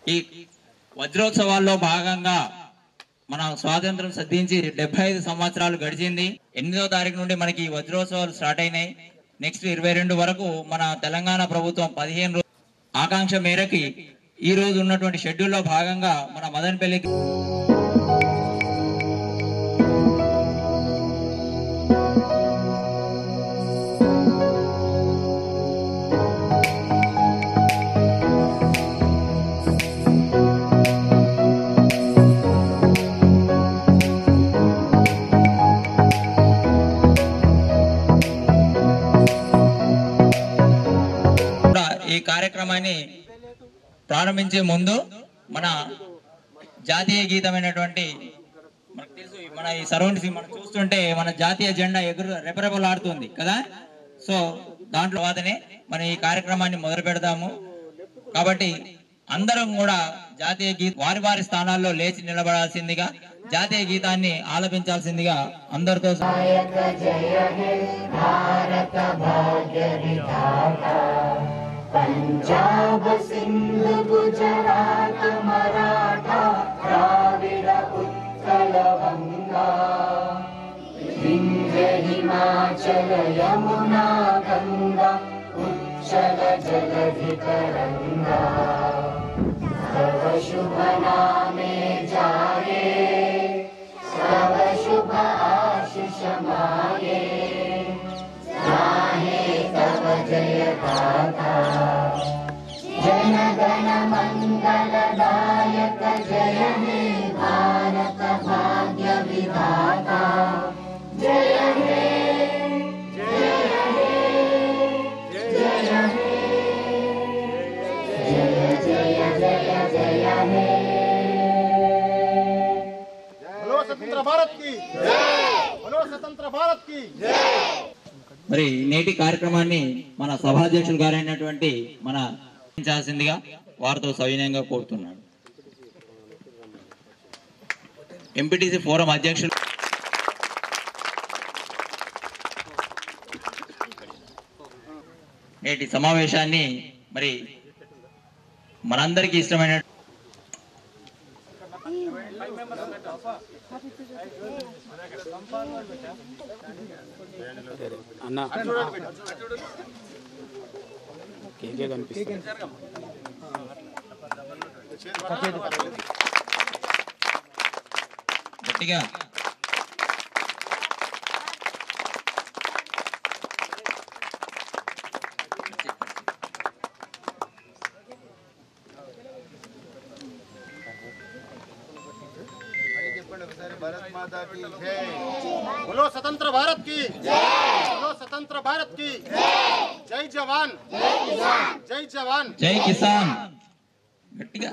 ఈ వజ్రోత్సవాల్లో భాగంగా మన స్వాతంత్రం సిద్ధించి డెబ్బై ఐదు సంవత్సరాలు గడిచింది ఎనిమిదో తారీఖు నుండి మనకి ఈ వజ్రోత్సవాలు స్టార్ట్ అయినాయి నెక్స్ట్ ఇరవై రెండు వరకు మన తెలంగాణ ప్రభుత్వం పదిహేను రోజు ఆకాంక్ష మేరకి ఈ రోజు ఉన్నటువంటి షెడ్యూల్లో భాగంగా మన మదనపల్లికి కూడా ఈ కార్యక్రమాన్ని ప్రారంభించే ముందు మన జాతీయ గీతమైనటువంటి మనకు తెలుసు మన ఈ సరౌండ్స్ మనం చూస్తుంటే మన జాతీయ జెండా ఎగురు రెపరెపలాడుతుంది కదా సో దాంట్లో వాదనే మనం ఈ కార్యక్రమాన్ని మొదలు పెడదాము కాబట్టి అందరం కూడా జాతీయ గీత వారి వారి స్థానాల్లో లేచి నిలబడాల్సిందిగా జాతీయ గీతాన్ని ఆలపించాల్సిందిగా అందరితో पंजाब सिंध गुजरात मराठा द्राविड उत्कल गंगा विंध्य हिमाचल यमुना गंगा उच्चल जलधि तरंगा तव शुभ नामे जाये तव शुभ आशीष माये गाहे तव जय गाथा जन गण मङ्गलदायक जय हे भारत भाग्य विधाता जय हे जय हे जय हे जय जय जय जय हे बोलो स्वतंत्र भारत की बोलो स्वतंत्र भारत की మరి నేటి కార్యక్రమాన్ని మన సభాధ్యక్షులు గారైనటువంటి మన చాల్సిందిగా వారితో సవినయంగా కోరుతున్నాడు ఎంపీటీసీ ఫోరం అధ్యక్షులు నేటి సమావేశాన్ని మరి మనందరికీ ఇష్టమైన అన్న కేకే కనిపిస్తుంది గట్టిగా भारत माता की जय बोलो स्वतंत्र भारत की बोलो स्वतंत्र भारत की जय जवान जय जवान జై కిసాన్ గట్టిగా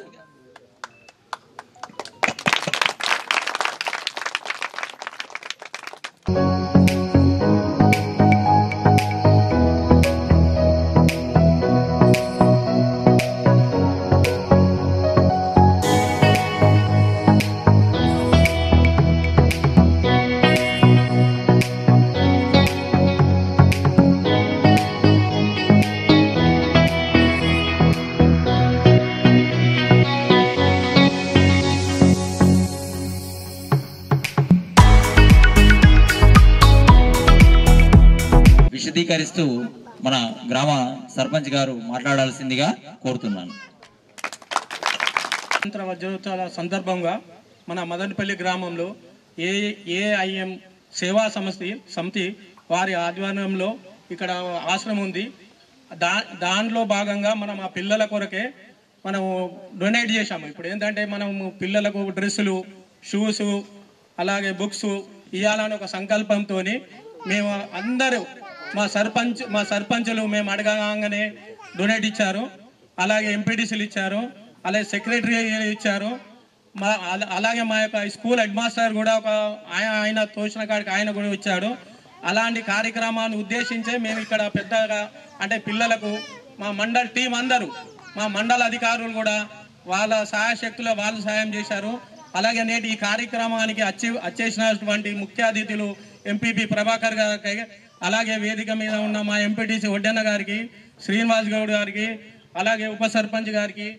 విశదీకరిస్తూ మన గ్రామ సర్పంచ్ గారు మాట్లాడాల్సిందిగా కోరుతున్నాను స్వాతంత్ర వజ్రోత్సవాల సందర్భంగా మన మదనపల్లి గ్రామంలో ఏ ఏఐఎం సేవా సంస్థ సమితి వారి ఆధ్వర్యంలో ఇక్కడ ఆశ్రమం ఉంది దా దానిలో భాగంగా మనం ఆ పిల్లల కొరకే మనం డొనేట్ చేశాము ఇప్పుడు ఏంటంటే మనం పిల్లలకు డ్రెస్సులు షూస్ అలాగే బుక్స్ ఇవ్వాలని ఒక సంకల్పంతో మేము అందరూ మా సర్పంచ్ మా సర్పంచులు మేము అడగగానే డొనేట్ ఇచ్చారు అలాగే ఎంపీటీసీలు ఇచ్చారు అలాగే సెక్రటరీ ఇచ్చారు మా అల- అలాగే మా యొక్క స్కూల్ హెడ్ మాస్టర్ కూడా ఒక ఆయన ఆయన తోచిన కాడికి ఆయన కూడా ఇచ్చాడు అలాంటి కార్యక్రమాన్ని ఉద్దేశించే మేము ఇక్కడ పెద్దగా అంటే పిల్లలకు మా మండల్ టీం అందరూ మా మండల అధికారులు కూడా వాళ్ళ సహాయశక్తులు వాళ్ళు సాయం చేశారు అలాగే నేటి ఈ కార్యక్రమానికి వచ్చి వచ్చేసినటువంటి ముఖ్య అతిథులు ఎంపీపీ ప్రభాకర్ గారికి అలాగే వేదిక మీద ఉన్న మా ఎంపీటీసీ ఒడ్డన్న గారికి శ్రీనివాస్ గౌడ్ గారికి అలాగే ఉప సర్పంచ్ గారికి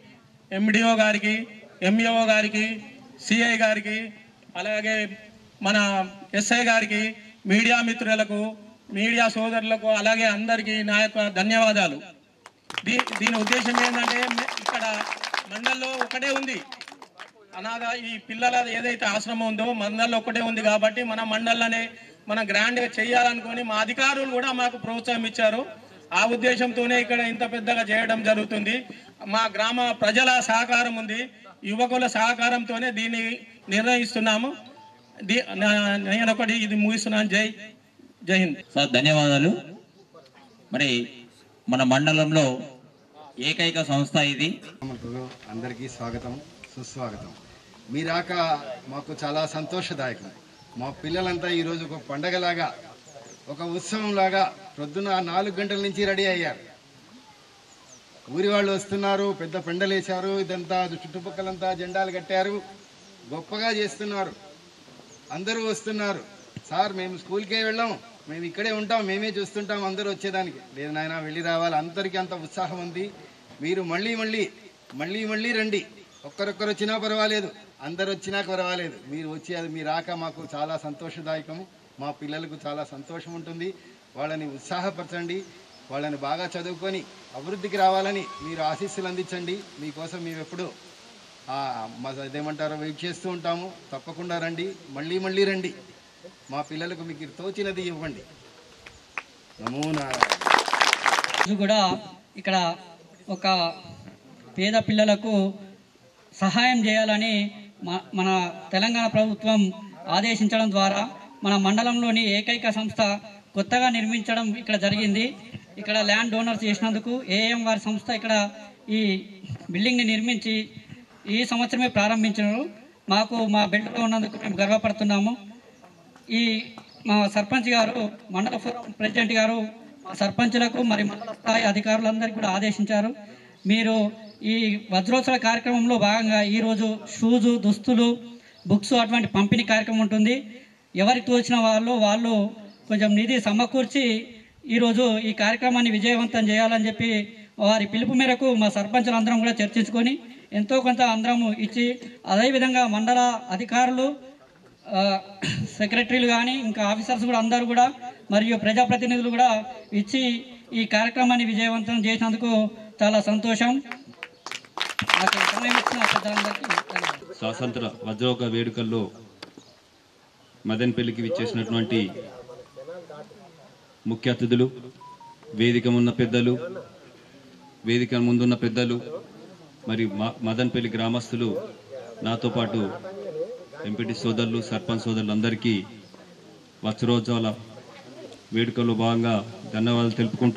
ఎండిఓ గారికి ఎంఈఓ గారికి సిఐ గారికి అలాగే మన ఎస్ఐ గారికి మీడియా మిత్రులకు మీడియా సోదరులకు అలాగే అందరికీ నా యొక్క ధన్యవాదాలు దీ దీని ఉద్దేశం ఏంటంటే మే- ఇక్కడ మండల్లో ఒకటే ఉంది అనాథ ఈ పిల్లల ఏదైతే ఆశ్రమం ఉందో మండల్లో ఒకటే ఉంది కాబట్టి మన మండల్లోనే మన గ్రాండ్గా చేయాలనుకొని మా అధికారులు కూడా మాకు ప్రోత్సాహం ఇచ్చారు ఆ ఉద్దేశంతోనే ఇక్కడ ఇంత పెద్దగా చేయడం జరుగుతుంది మా గ్రామ ప్రజల సహకారం ఉంది యువకుల సహకారంతోనే దీన్ని నిర్ణయిస్తున్నాము దీ నా- నేను ఒకటి ఇది ముగిస్తున్నాను జై జై హింద్ సార్ ధన్యవాదాలు మరి మన మండలంలో ఏకైక సంస్థ ఇది గ్రామస్తులు అందరికీ స్వాగతం సుస్వాగతం మీ రాక మాకు చాలా సంతోషదాయకం మా పిల్లలంతా ఈరోజు ఒక పండగలాగా ఒక ఉత్సవంలాగా ప్రొద్దున నాలుగు గంటల నుంచి రెడీ అయ్యారు ఊరి వాళ్ళు వస్తున్నారు పెద్ద పెండలేశారు ఇదంతా చుట్టుపక్కలంతా జెండాలు కట్టారు గొప్పగా చేస్తున్నారు అందరూ వస్తున్నారు సార్ మేము స్కూల్కే వెళ్ళాం మేము ఇక్కడే ఉంటాం మేమే చూస్తుంటాం అందరూ వచ్చేదానికి లేదు నాయన వెళ్ళి రావాలి అందరికీ అంత ఉత్సాహం ఉంది మీరు మళ్ళీ మళ్ళీ మళ్ళీ మళ్ళీ రండి ఒక్కరొక్కరు వచ్చినా పర్వాలేదు అందరు వచ్చినా పర్వాలేదు మీరు వచ్చి అది మీ రాక మాకు చాలా సంతోషదాయకము మా పిల్లలకు చాలా సంతోషం ఉంటుంది వాళ్ళని ఉత్సాహపరచండి వాళ్ళని బాగా చదువుకొని అభివృద్ధికి రావాలని మీరు ఆశీస్సులు అందించండి మీకోసం మేము ఎప్పుడు ఆ, మా అదేమంటారో వెయిట్ చేస్తూ ఉంటాము తప్పకుండా రండి మళ్ళీ మళ్ళీ రండి మా పిల్లలకు మీకు తోచినది ఇవ్వండి నమో నారాయణ రోజు కూడా ఇక్కడ ఒక పేద పిల్లలకు సహాయం చేయాలని మ- మన తెలంగాణ ప్రభుత్వం ఆదేశించడం ద్వారా మన మండలంలోని ఏకైక సంస్థ కొత్తగా నిర్మించడం ఇక్కడ జరిగింది ఇక్కడ ల్యాండ్ డోనర్స్ చేసినందుకు ఏఎం వారి సంస్థ ఇక్కడ ఈ బిల్డింగ్ని నిర్మించి ఈ సంవత్సరమే ప్రారంభించారు మాకు మా బెల్ట్లో ఉన్నందుకు మేము గర్వపడుతున్నాము ఈ మా సర్పంచ్ గారు మండల ఫోరం ప్రెసిడెంట్ గారు మా సర్పంచులకు మరి మండల స్థాయి అధికారులందరికీ కూడా ఆదేశించారు మీరు ఈ వజ్రోత్సవ కార్యక్రమంలో భాగంగా ఈరోజు షూజు దుస్తులు బుక్స్ అటువంటి పంపిణీ కార్యక్రమం ఉంటుంది ఎవరికి తోచిన వాళ్ళు వాళ్ళు కొంచెం నిధి సమకూర్చి ఈరోజు ఈ కార్యక్రమాన్ని విజయవంతం చేయాలని చెప్పి వారి పిలుపు మేరకు మా సర్పంచులందరం కూడా చర్చించుకొని ఎంతో కొంత అందరము ఇచ్చి అదేవిధంగా మండల అధికారులు ఆ, సెక్రటరీలు కానీ ఇంకా ఆఫీసర్స్ కూడా అందరూ కూడా మరియు ప్రజాప్రతినిధులు కూడా ఇచ్చి ఈ కార్యక్రమాన్ని విజయవంతం చేసినందుకు చాలా సంతోషం నాకు ఈ సమయం ఇచ్చిన పెద్దలందరికీ ధన్యవాదాలు. స్వాతంత్ర వజ్రోక వేడుకల్లో మదన్పల్లికి విచ్చేసినటువంటి ముఖ్య అతిథులు వేదిక ఉన్న పెద్దలు వేదిక ముందున్న పెద్దలు మరి మ- మదన్పల్లి గ్రామస్తులు నాతో పాటు ఎంపీటీ సోదరులు సర్పంచ్ సోదరులందరికీ వత్సరోత్సవాల వేడుకల్లో భాగంగా ధన్యవాదాలు తెలుపుకుంటూ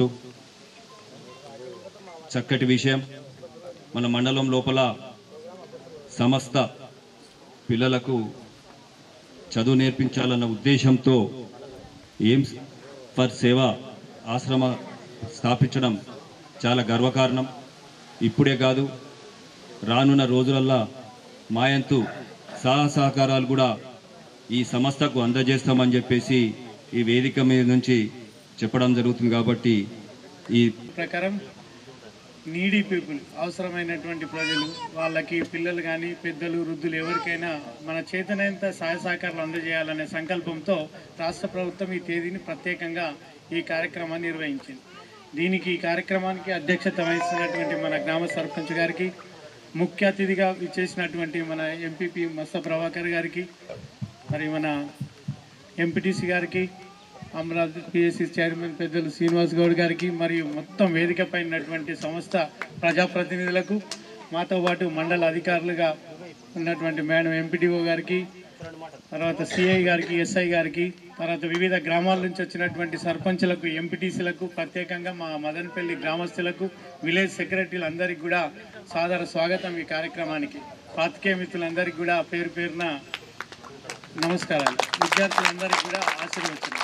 చక్కటి విషయం మన మండలం లోపల సమస్త పిల్లలకు చదువు నేర్పించాలన్న ఉద్దేశంతో ఎయిమ్స్ ఫర్ సేవ ఆశ్రమ స్థాపించడం చాలా గర్వకారణం ఇప్పుడే కాదు రానున్న రోజులల్లా మాయంతు సహా సహకారాలు కూడా ఈ సంస్థకు అందజేస్తామని చెప్పేసి ఈ వేదిక మీద నుంచి చెప్పడం జరుగుతుంది కాబట్టి ఈ ప్రకారం నీడీ పీపుల్ అవసరమైనటువంటి ప్రజలు వాళ్ళకి పిల్లలు కానీ పెద్దలు వృద్ధులు ఎవరికైనా మన చేతనైనంత సహాయ సహకారాలు అందజేయాలనే సంకల్పంతో రాష్ట్ర ప్రభుత్వం ఈ తేదీని ప్రత్యేకంగా ఈ కార్యక్రమాన్ని నిర్వహించింది దీనికి ఈ కార్యక్రమానికి అధ్యక్షత వహిస్తున్నటువంటి మన గ్రామ సర్పంచ్ గారికి ముఖ్య అతిథిగా ఇచ్చేసినటువంటి మన ఎంపీపీ మస్త ప్రభాకర్ గారికి మరి మన ఎంపీటీసీ గారికి అమరావతి పిఎస్సి చైర్మన్ పెద్దలు శ్రీనివాస్ గౌడ్ గారికి మరియు మొత్తం వేదికపై ఉన్నటువంటి సంస్థ ప్రజాప్రతినిధులకు మాతో పాటు మండల అధికారులుగా ఉన్నటువంటి మేడం ఎంపీటీఓ గారికి తర్వాత సిఐ గారికి ఎస్ఐ గారికి తర్వాత వివిధ గ్రామాల నుంచి వచ్చినటువంటి సర్పంచులకు ఎంపీటీసీలకు ప్రత్యేకంగా మా మదనపల్లి గ్రామస్తులకు విలేజ్ సెక్రటరీలు అందరికీ కూడా సాదర స్వాగతం ఈ కార్యక్రమానికి పాతికేయ మిత్రులందరికీ కూడా పేరు పేరున నమస్కారాలు విద్యార్థులందరికీ కూడా ఆశీర్వచనం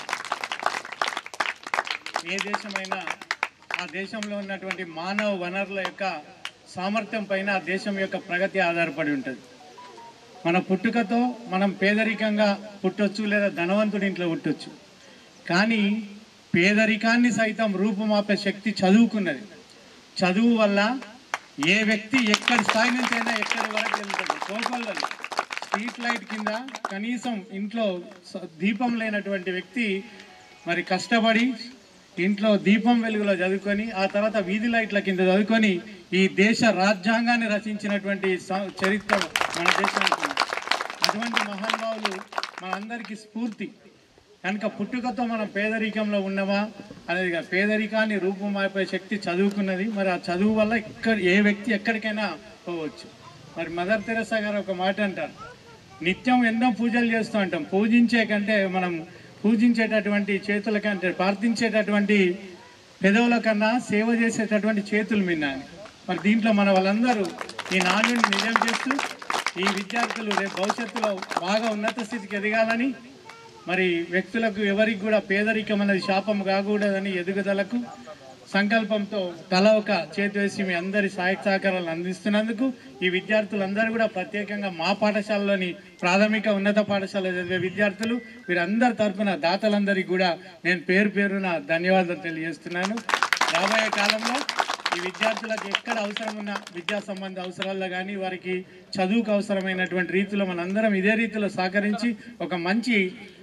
ఏ దేశమైనా ఆ దేశంలో ఉన్నటువంటి మానవ వనరుల యొక్క సామర్థ్యం పైన ఆ దేశం యొక్క ప్రగతి ఆధారపడి ఉంటుంది మన పుట్టుకతో మనం పేదరికంగా పుట్టొచ్చు లేదా ధనవంతుడి ఇంట్లో పుట్టొచ్చు కానీ పేదరికాన్ని సైతం రూపుమాపే శక్తి చదువుకున్నది చదువు వల్ల ఏ వ్యక్తి ఎక్కడి స్థాయి నుంచి అయినా ఎక్కడి వరకు వెళ్తాడు కోపల్లో స్ట్రీట్ లైట్ కింద కనీసం ఇంట్లో స- దీపం లేనటువంటి వ్యక్తి మరి కష్టపడి ఇంట్లో దీపం వెలుగులో చదువుకొని ఆ తర్వాత వీధి లైట్ల కింద చదువుకొని ఈ దేశ రాజ్యాంగాన్ని రచించినటువంటి స- చరిత్ర మన దేశానికి ఉంది. అటువంటి మహానుభావులు మనందరికీ స్ఫూర్తి కనుక పుట్టుకతో మనం పేదరికంలో ఉన్నామా అనేది కాదు. పేదరికాన్ని రూపుమాపే శక్తి చదువుకున్నది మరి ఆ చదువు వల్ల ఇక్కడ ఏ వ్యక్తి ఎక్కడికైనా పోవచ్చు మరి మదర్ తెరసా గారు ఒక మాట అంటారు నిత్యం ఎన్నో పూజలు చేస్తూ ఉంటాం పూజించే కంటే మనం పూజించేటటువంటి చేతుల కంటే ప్రార్థించేటటువంటి పెదవుల కన్నా సేవ చేసేటటువంటి చేతులు మిన్నా అని. మరి దీంట్లో మన వాళ్ళందరూ ఈ నాణ్యుని నిజం చేస్తూ ఈ విద్యార్థులు రేపు భవిష్యత్తులో బాగా ఉన్నత స్థితికి ఎదగాలని మరి వ్యక్తులకు ఎవరికి కూడా పేదరికం అనేది శాపం కాకూడదని ఎదుగుదలకు సంకల్పంతో తల ఒక చేతి వేసి మీ అందరి సహాయ సహకారాలు అందిస్తున్నందుకు ఈ విద్యార్థులందరూ కూడా ప్రత్యేకంగా మా పాఠశాలలోని ప్రాథమిక ఉన్నత పాఠశాల చదివే విద్యార్థులు వీరందరి తరఫున దాతలందరికీ కూడా నేను పేరు పేరున ధన్యవాదాలు తెలియజేస్తున్నాను రాబోయే కాలంలో ఈ విద్యార్థులకు ఎక్కడ అవసరం ఉన్న విద్యా సంబంధ అవసరాల్లో కానీ వారికి చదువుకు అవసరమైనటువంటి రీతిలో మనందరం ఇదే రీతిలో సహకరించి ఒక మంచి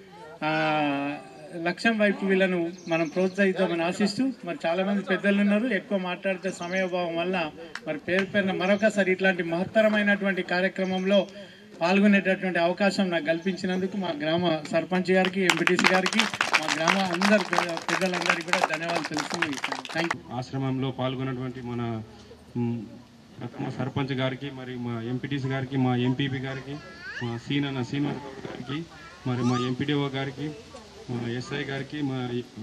ఆ, లక్ష్యం వైపు వీళ్ళను మనం ప్రోత్సహిద్దామని ఆశిస్తూ మరి చాలా మంది పెద్దలు ఉన్నారు ఎక్కువ మాట్లాడితే సమయభావం వల్ల మరి పేరు పేరున మరొకసారి ఇట్లాంటి మహత్తరమైనటువంటి కార్యక్రమంలో పాల్గొనేటటువంటి అవకాశం నాకు కల్పించినందుకు మా గ్రామ సర్పంచ్ గారికి ఎంపీటీసీ గారికి మా గ్రామ అందరు పెద్ద- పెద్దలందరికీ కూడా ధన్యవాదాలు తెలుస్తుంది థ్యాంక్ యూ ఆశ్రమంలో పాల్గొన్నటువంటి మన మ్, ప్రథమ సర్పంచ్ గారికి మరి మా ఎంపీటీసీ గారికి మా ఎంపీపీ గారికి మా సీనన్న శ్రీనివాస్ గౌడ్ గారికి మరి మా ఎంపీడీఓ గారికి మా ఎస్ఐ గారికి మా ఆ,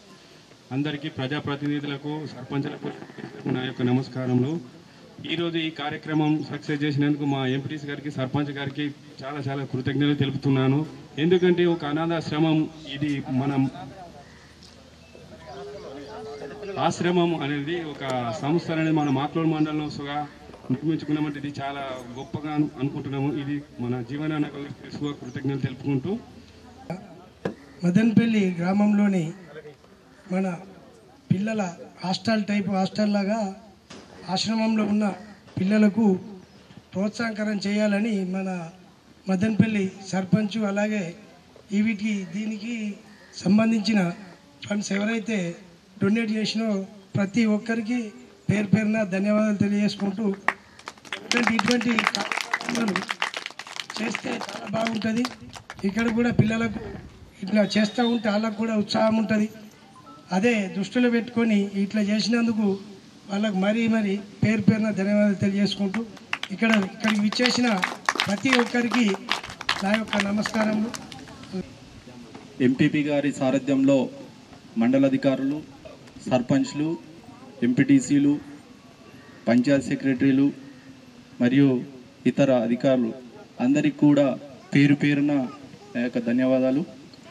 అందరికీ ప్రజాప్రతినిధులకు సర్పంచులకు నా యొక్క నమస్కారములు ఈరోజు ఈ కార్యక్రమం సక్సెస్ చేసినందుకు మా ఎంపీటీసీ గారికి సర్పంచ్ గారికి చాలా చాలా కృతజ్ఞతలు తెలుపుతున్నాను ఎందుకంటే ఒక అనాథాశ్రమం ఇది మనం ఆశ్రమం అనేది ఒక సంస్థ అనేది మన మాక్లోడ్ మండలంలో సుగా నిర్మించుకున్నామంటే ఇది చాలా గొప్పగా అను- అనుకుంటున్నాము ఇది మన జీవనాన్ని తెలుసుకో కృతజ్ఞతలు తెలుపుకుంటూ మదన్పల్లి గ్రామంలోని మన పిల్లల హాస్టల్ టైప్ హాస్టల్ లాగా ఆశ్రమంలో ఉన్న పిల్లలకు ప్రోత్సాహకరం చేయాలని మన మదన్పల్లి సర్పంచ్ అలాగే ఈ వీటికి దీనికి సంబంధించిన ఫండ్స్ ఎవరైతే డొనేట్ చేసినో ప్రతి ఒక్కరికి పేరు పేరున ధన్యవాదాలు తెలియజేసుకుంటూ ఇటువంటి ఇటువంటి కార్యక్రమాలు చేస్తే చాలా బాగుంటుంది ఇక్కడ కూడా పిల్లలకు ఇట్లా చేస్తూ ఉంటే వాళ్ళకు కూడా ఉత్సాహం ఉంటుంది అదే దృష్టిలో పెట్టుకొని ఇట్లా చేసినందుకు వాళ్ళకు మరీ మరీ పేరు పేరున ధన్యవాదాలు తెలియజేసుకుంటూ ఇక్కడ ఇక్కడికి విచ్చేసిన ప్రతి ఒక్కరికి నా యొక్క నమస్కారములు ఎంపీపీ గారి సారథ్యంలో మండల అధికారులు సర్పంచ్లు ఎంపీటీసీలు పంచాయత్ సెక్రటరీలు మరియు ఇతర అధికారులు అందరికీ కూడా పేరు పేరున నా యొక్క ధన్యవాదాలు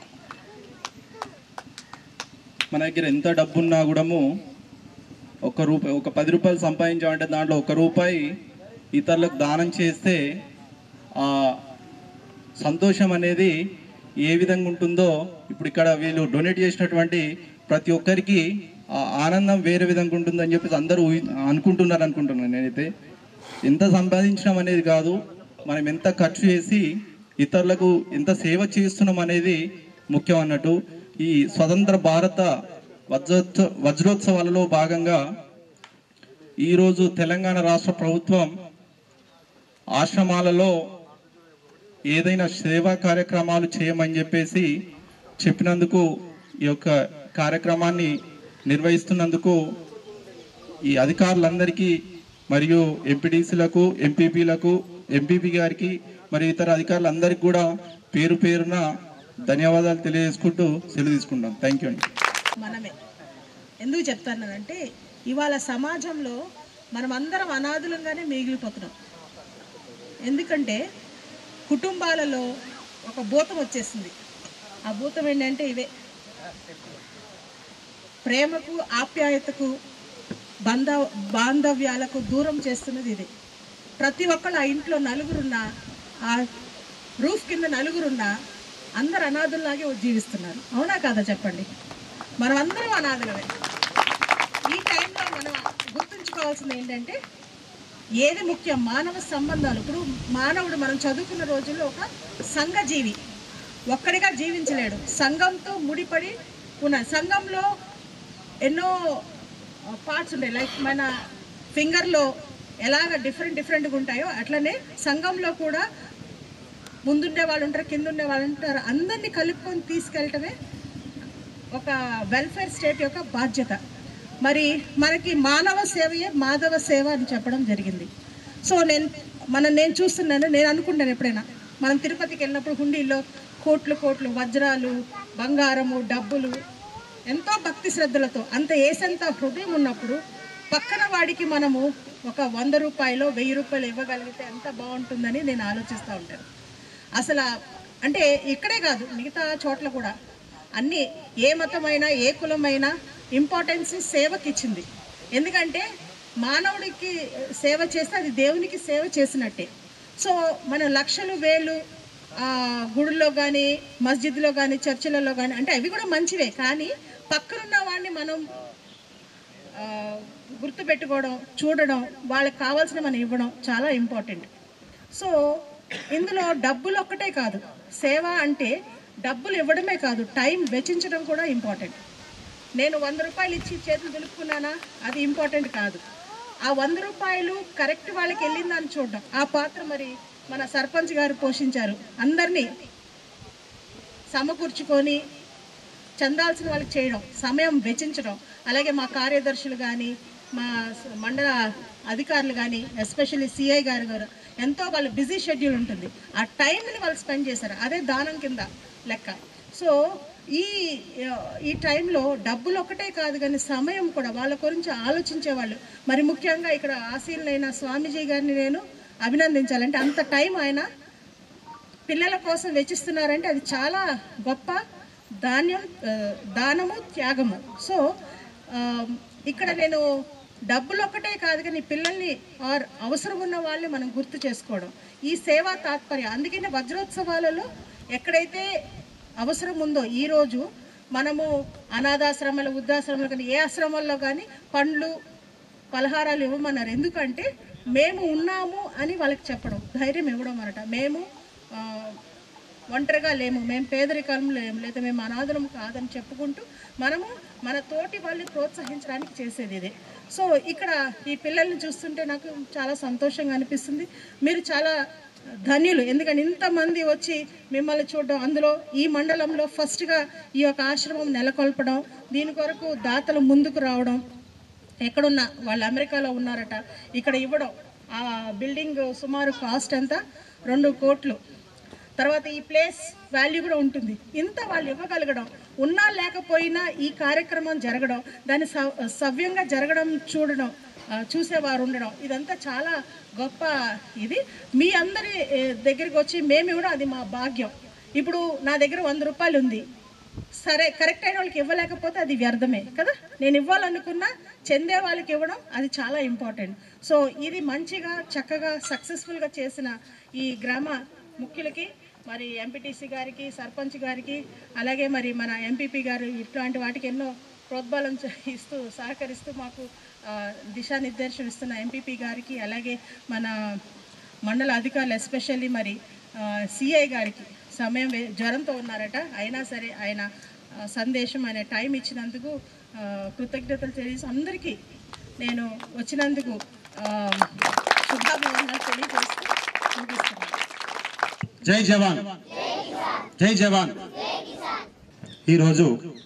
మన దగ్గర ఎంత డబ్బున్నా కూడాము ఒక రూపాయి ఒక పది రూపాయలు సంపాదించామంటే దాంట్లో ఒక రూపాయి ఇతరులకు దానం చేస్తే ఆ సంతోషం అనేది ఏ విధంగా ఉంటుందో ఇప్పుడు ఇక్కడ వీళ్ళు డొనేట్ చేసినటువంటి ప్రతి ఒక్కరికి ఆ ఆనందం వేరే విధంగా ఉంటుందని చెప్పేసి అందరూ ఊహి- అనుకుంటున్నారు అనుకుంటున్నాను నేనైతే ఎంత సంపాదించడం అనేది కాదు మనం ఎంత ఖర్చు చేసి ఇతరులకు ఎంత సేవ చేస్తున్నాం అనేది ముఖ్యం అన్నట్టు ఈ స్వతంత్ర భారత వజ్రోత్సవ వజ్రోత్సవాలలో భాగంగా ఈరోజు తెలంగాణ రాష్ట్ర ప్రభుత్వం ఆశ్రమాలలో ఏదైనా సేవా కార్యక్రమాలు చేయమని చెప్పేసి చెప్పినందుకు ఈ యొక్క కార్యక్రమాన్ని నిర్వహిస్తున్నందుకు ఈ అధికారులందరికీ మరియు ఎంపీడీసీలకు ఎంపీపీలకు ఎంపీపీ గారికి మరియు ఇతర అధికారులందరికీ కూడా పేరు పేరున ధన్యవాదాలు తెలియజేసుకుంటూ సెలవు తీసుకుంటాం థ్యాంక్ యూ అండి మనమే ఎందుకు చెప్తున్నానంటే ఇవాళ సమాజంలో మనం అందరం అనాథులంగానే మిగిలిపోతున్నాం ఎందుకంటే కుటుంబాలలో ఒక భూతం వచ్చేసింది ఆ భూతం ఏంటంటే ఇవే ప్రేమకు ఆప్యాయతకు బంధ బాంధవ్యాలకు దూరం చేస్తున్నది ఇది ప్రతి ఒక్కళ్ళు ఆ ఇంట్లో నలుగురున్నా ఆ రూఫ్ కింద నలుగురున్నా అందరు అనాథుల్లాగే జీవిస్తున్నారు అవునా కాదా చెప్పండి మనం అందరం అనాథలమే ఈ టైంలో మనం గుర్తుంచుకోవాల్సింది ఏంటంటే ఏది ముఖ్యం మానవ సంబంధాలు ఇప్పుడు మానవుడు మనం చదువుకున్న రోజుల్లో ఒక సంఘజీవి ఒక్కడిగా జీవించలేడు సంఘంతో ముడిపడి ఉన్న సంఘంలో ఎన్నో పార్ట్స్ ఉంటాయి లైక్ మన ఫింగర్లో ఎలాగ డిఫరెంట్ డిఫరెంట్గా ఉంటాయో అట్లనే సంఘంలో కూడా ముందుండే వాళ్ళు ఉంటారు కింద ఉండే వాళ్ళు ఉంటారు అందరినీ కలుపుకొని తీసుకెళ్ళటమే ఒక వెల్ఫేర్ స్టేట్ యొక్క బాధ్యత మరి మనకి మానవ సేవయే మాధవ సేవ అని చెప్పడం జరిగింది సో నేను మనం నేను చూస్తున్నాను నేను అనుకుంటాను ఎప్పుడైనా మనం తిరుపతికి వెళ్ళినప్పుడు హుండీలో కోట్లు కోట్లు వజ్రాలు బంగారము డబ్బులు ఎంతో భక్తి శ్రద్ధలతో అంత ఏసంత హృదయం ఉన్నప్పుడు పక్కన వాడికి మనము ఒక వంద రూపాయలు వెయ్యి రూపాయలు ఇవ్వగలిగితే ఎంత బాగుంటుందని నేను ఆలోచిస్తూ ఉంటాను అసలు అంటే ఇక్కడే కాదు మిగతా చోట్ల కూడా అన్ని ఏ మతమైనా ఏ కులమైనా ఇంపార్టెన్స్ సేవకి ఇచ్చింది ఎందుకంటే మానవుడికి సేవ చేస్తే అది దేవునికి సేవ చేసినట్టే సో మన లక్షలు వేలు ఆ, గుడుల్లో కానీ మస్జిద్లో కానీ చర్చిలలో కానీ అంటే అవి కూడా మంచివే కానీ పక్కనున్న వాడిని మనం ఆ, గుర్తుపెట్టుకోవడం చూడడం వాళ్ళకి కావాల్సిన మనం ఇవ్వడం చాలా ఇంపార్టెంట్ సో ఇందులో డబ్బులు ఒక్కటే కాదు సేవ అంటే డబ్బులు ఇవ్వడమే కాదు టైం వెచ్చించడం కూడా ఇంపార్టెంట్ నేను వంద రూపాయలు ఇచ్చి చేతులు దులుపుకున్నానా అది ఇంపార్టెంట్ కాదు ఆ వంద రూపాయలు కరెక్ట్ వాళ్ళకి వెళ్ళిందని చూడడం ఆ పాత్ర మరి మన సర్పంచ్ గారు పోషించారు అందరినీ సమకూర్చుకొని చెందాల్సిన వాళ్ళకి చేయడం సమయం వెచ్చించడం అలాగే మా కార్యదర్శులు కానీ మా స- మండల అధికారులు కానీ ఎస్పెషల్లీ సిఐ గారు గారు ఎంతో వాళ్ళ బిజీ షెడ్యూల్ ఉంటుంది ఆ టైంని వాళ్ళు స్పెండ్ చేశారు అదే దానం కింద లెక్క సో ఈ ఆ, ఈ టైంలో డబ్బులు ఒకటే కాదు కానీ సమయం కూడా వాళ్ళ గురించి ఆలోచించే వాళ్ళు మరి ముఖ్యంగా ఇక్కడ ఆశీలైన స్వామీజీ గారిని నేను అభినందించాలంటే అంత టైం ఆయన పిల్లల కోసం వెచ్చిస్తున్నారంటే అది చాలా గొప్ప ధాన్యం ఆ, దానము త్యాగము సో ఆ, ఇక్కడ నేను డబ్బులు ఒక్కటే కాదు కానీ పిల్లల్ని ఆర్ అవసరం ఉన్న వాళ్ళని మనం గుర్తు చేసుకోవడం ఈ సేవా తాత్పర్యం అందుకనే వజ్రోత్సవాలలో ఎక్కడైతే అవసరం ఉందో ఈరోజు మనము అనాథాశ్రమాలు వృద్ధాశ్రమాలు కానీ ఏ ఆశ్రమాల్లో కానీ పండ్లు పలహారాలు ఇవ్వమన్నారు ఎందుకంటే మేము ఉన్నాము అని వాళ్ళకి చెప్పడం ధైర్యం ఇవ్వడం అనట మేము ఆ, ఒంటరిగా లేము మేము పేదరికాలం లేము లేదా మేము అనాథలం కాదని చెప్పుకుంటూ మనము మన తోటి వాళ్ళని ప్రోత్సహించడానికి చేసేది ఇదే సో ఇక్కడ ఈ పిల్లల్ని చూస్తుంటే నాకు చాలా సంతోషంగా అనిపిస్తుంది మీరు చాలా ధన్యులు ఎందుకంటే ఇంతమంది వచ్చి మిమ్మల్ని చూడడం అందులో ఈ మండలంలో ఫస్ట్గా ఈ యొక్క ఆశ్రమం నెలకొల్పడం దీని కొరకు దాతలు ముందుకు రావడం ఎక్కడున్నా వాళ్ళు అమెరికాలో ఉన్నారట ఇక్కడ ఇవ్వడం ఆ బిల్డింగ్ సుమారు కాస్ట్ ఎంత రెండు కోట్లు తర్వాత ఈ ప్లేస్ వాల్యూ కూడా ఉంటుంది ఇంత వాళ్ళు ఇవ్వగలగడం ఉన్నా లేకపోయినా ఈ కార్యక్రమం జరగడం దాన్ని సవ్- సవ్యంగా జరగడం చూడడం ఆ, చూసేవారు ఉండడం ఇదంతా చాలా గొప్ప ఇది మీ అందరి ఏ, దగ్గరికి వచ్చి మేము ఇవ్వడం అది మా భాగ్యం ఇప్పుడు నా దగ్గర వంద రూపాయలు ఉంది సరే కరెక్ట్ అయిన వాళ్ళకి ఇవ్వలేకపోతే అది వ్యర్థమే కదా నేను ఇవ్వాలనుకున్నా చెందే వాళ్ళకి ఇవ్వడం అది చాలా ఇంపార్టెంట్ సో ఇది మంచిగా చక్కగా సక్సెస్ఫుల్గా చేసిన ఈ గ్రామ ముఖ్యులకి మరి ఎంపీటీసీ గారికి సర్పంచ్ గారికి అలాగే మరి మన ఎంపీపీ గారు ఇట్లాంటి వాటికి ఎన్నో ప్రోద్బలం చ- ఇస్తూ సహకరిస్తూ మాకు ఆ, దిశానిర్దేశం ఇస్తున్న ఎంపీపీ గారికి అలాగే మన మండల అధికారులు ఎస్పెషల్లీ మరి సిఐ గారికి సమయం వే- జ్వరంతో ఉన్నారట అయినా సరే ఆయన ఆ, సందేశం ఆయన టైం ఇచ్చినందుకు ఆ, కృతజ్ఞతలు తెలియజేసి అందరికీ నేను వచ్చినందుకు ఆ, శుభాభివందనాలు తెలియజేస్తూ ముగిస్తున్నాను జై జవాన్ జై జవాన్ ఈరోజు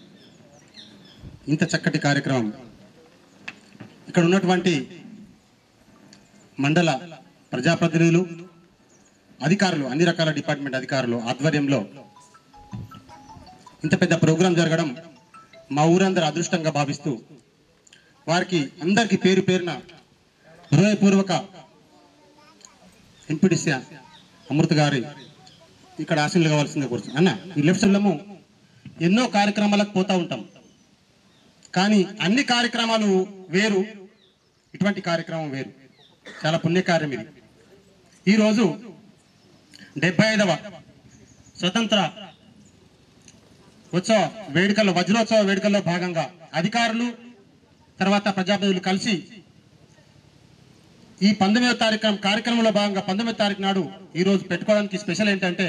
ఇంత చక్కటి కార్యక్రమం ఇక్కడ ఉన్నటువంటి మండల ప్రజాప్రతినిధులు అధికారులు అన్ని రకాల డిపార్ట్మెంట్ అధికారులు ఆధ్వర్యంలో ఇంత పెద్ద ప్రోగ్రాం జరగడం మా ఊరందరూ అదృష్టంగా భావిస్తూ వారికి అందరికీ పేరు పేరున హృదయపూర్వక ఎంపీడీసీ అమృత గారి ఇక్కడ ఆశీనులు కావాల్సిందే కూర్చొని అన్న ఈ లెఫ్ట్ సైడ్లము ఎన్నో కార్యక్రమాలకు పోతా ఉంటాం కానీ అన్ని కార్యక్రమాలు వేరు ఇటువంటి కార్యక్రమం వేరు చాలా పుణ్యకార్యం ఇది ఈరోజు డెబ్బై ఐదవ స్వతంత్ర ఉత్సవ వేడుకల్లో వజ్రోత్సవ వేడుకల్లో భాగంగా అధికారులు తర్వాత ప్రజాప్రతినిధులు కలిసి ఈ పంతొమ్మిదో తారీఖు కార్యక్రమంలో భాగంగా పంతొమ్మిదో తారీఖు నాడు ఈ రోజు పెట్టుకోవడానికి స్పెషల్ ఏంటంటే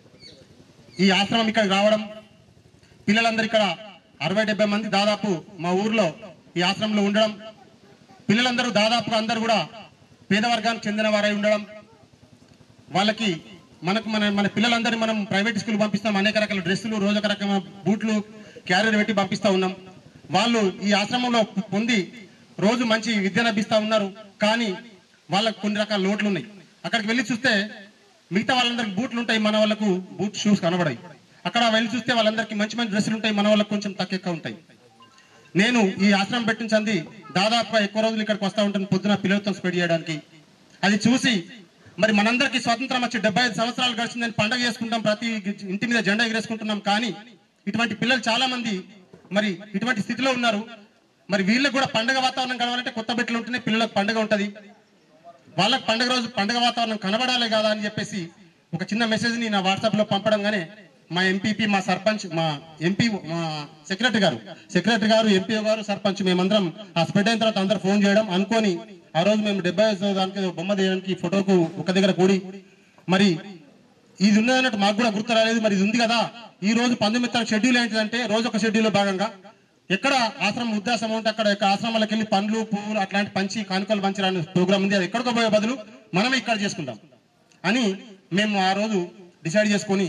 ఈ ఆశ్రమం ఇక్కడికి రావడం పిల్లలందరూ ఇక్కడ అరవై డెబ్బై మంది దాదాపు మా ఊర్లో ఈ ఆశ్రమంలో ఉండడం పిల్లలందరూ దాదాపుగా అందరూ కూడా పేద వర్గానికి చెందిన వారై ఉండడం వాళ్ళకి మనకు మన మన పిల్లలందరినీ మనం ప్రైవేట్ స్కూల్ పంపిస్తాం అనేక రకాల డ్రెస్సులు రోజు ఒక రకమైన బూట్లు క్యారియర్ పెట్టి పంపిస్తా ఉన్నాం వాళ్ళు ఈ ఆశ్రమంలో పొంది రోజు మంచి విద్యను అభ్యస్తా ఉన్నారు కానీ వాళ్ళకు కొన్ని రకాల లోట్లు ఉన్నాయి అక్కడికి వెళ్ళి చూస్తే మిగతా వాళ్ళందరికి బూట్లు ఉంటాయి మన వాళ్ళకు బూట్ షూస్ కనబడాయి అక్కడ వెళ్ళి చూస్తే వాళ్ళందరికీ మంచి మంచి డ్రెస్సులు ఉంటాయి మన వాళ్ళకి కొంచెం తక్కువ ఎక్కువ ఉంటాయి నేను ఈ ఆశ్రమం పెట్టించింది దాదాపుగా ఎక్కువ రోజులు ఇక్కడికి వస్తూ ఉంటాను పొద్దున పిల్లలతో స్పెండ్ చేయడానికి అది చూసి మరి మనందరికీ స్వాతంత్రం వచ్చి డెబ్బై ఐదు సంవత్సరాలు గడిచిందని పండగ చేసుకుంటాం ప్రతి ఇంటి మీద జెండా ఎగరేసుకుంటున్నాం కానీ ఇటువంటి పిల్లలు చాలా మంది మరి ఇటువంటి స్థితిలో ఉన్నారు మరి వీళ్ళకి కూడా పండగ వాతావరణం కలవాలంటే కొత్త బట్టలు ఉంటేనే పిల్లలకు పండగ ఉంటది వాళ్ళకి పండగ రోజు పండగ వాతావరణం కనబడాలి కదా అని చెప్పేసి ఒక చిన్న మెసేజ్ ని నా వాట్సాప్ లో పంపడంగానే మా ఎంపీపీ మా సర్పంచ్ మా ఎంపీ మా సెక్రటరీ గారు సెక్రటరీ గారు ఎంపీ గారు సర్పంచ్ మేమందరం ఆ స్ప్రెడ్ అయిన తర్వాత అందరూ ఫోన్ చేయడం అనుకొని ఆ రోజు మేము డెబ్బై ఐదు దానికి బొమ్మ తీయడానికి ఫోటోకు ఒక దగ్గర కూడి మరి ఇది ఉన్నదన్నట్టు మాకు కూడా గుర్తు రాలేదు మరి ఇది ఉంది కదా ఈ రోజు పంతొమ్మిది తారీఖు షెడ్యూల్ ఏంటిదంటే రోజు ఒక షెడ్యూల్ భాగంగా ఎక్కడ ఆశ్రమం ఉద్దేశం ఉంటే అక్కడ ఎక్కడ ఆశ్రమాలకు వెళ్ళి పండ్లు పువ్వులు అట్లాంటి పంచి కానుకలు పంచడానికి ప్రోగ్రామ్ ఉంది అది ఎక్కడికో పోయే బదులు మనమే ఇక్కడ చేసుకుంటాం అని మేము ఆ రోజు డిసైడ్ చేసుకొని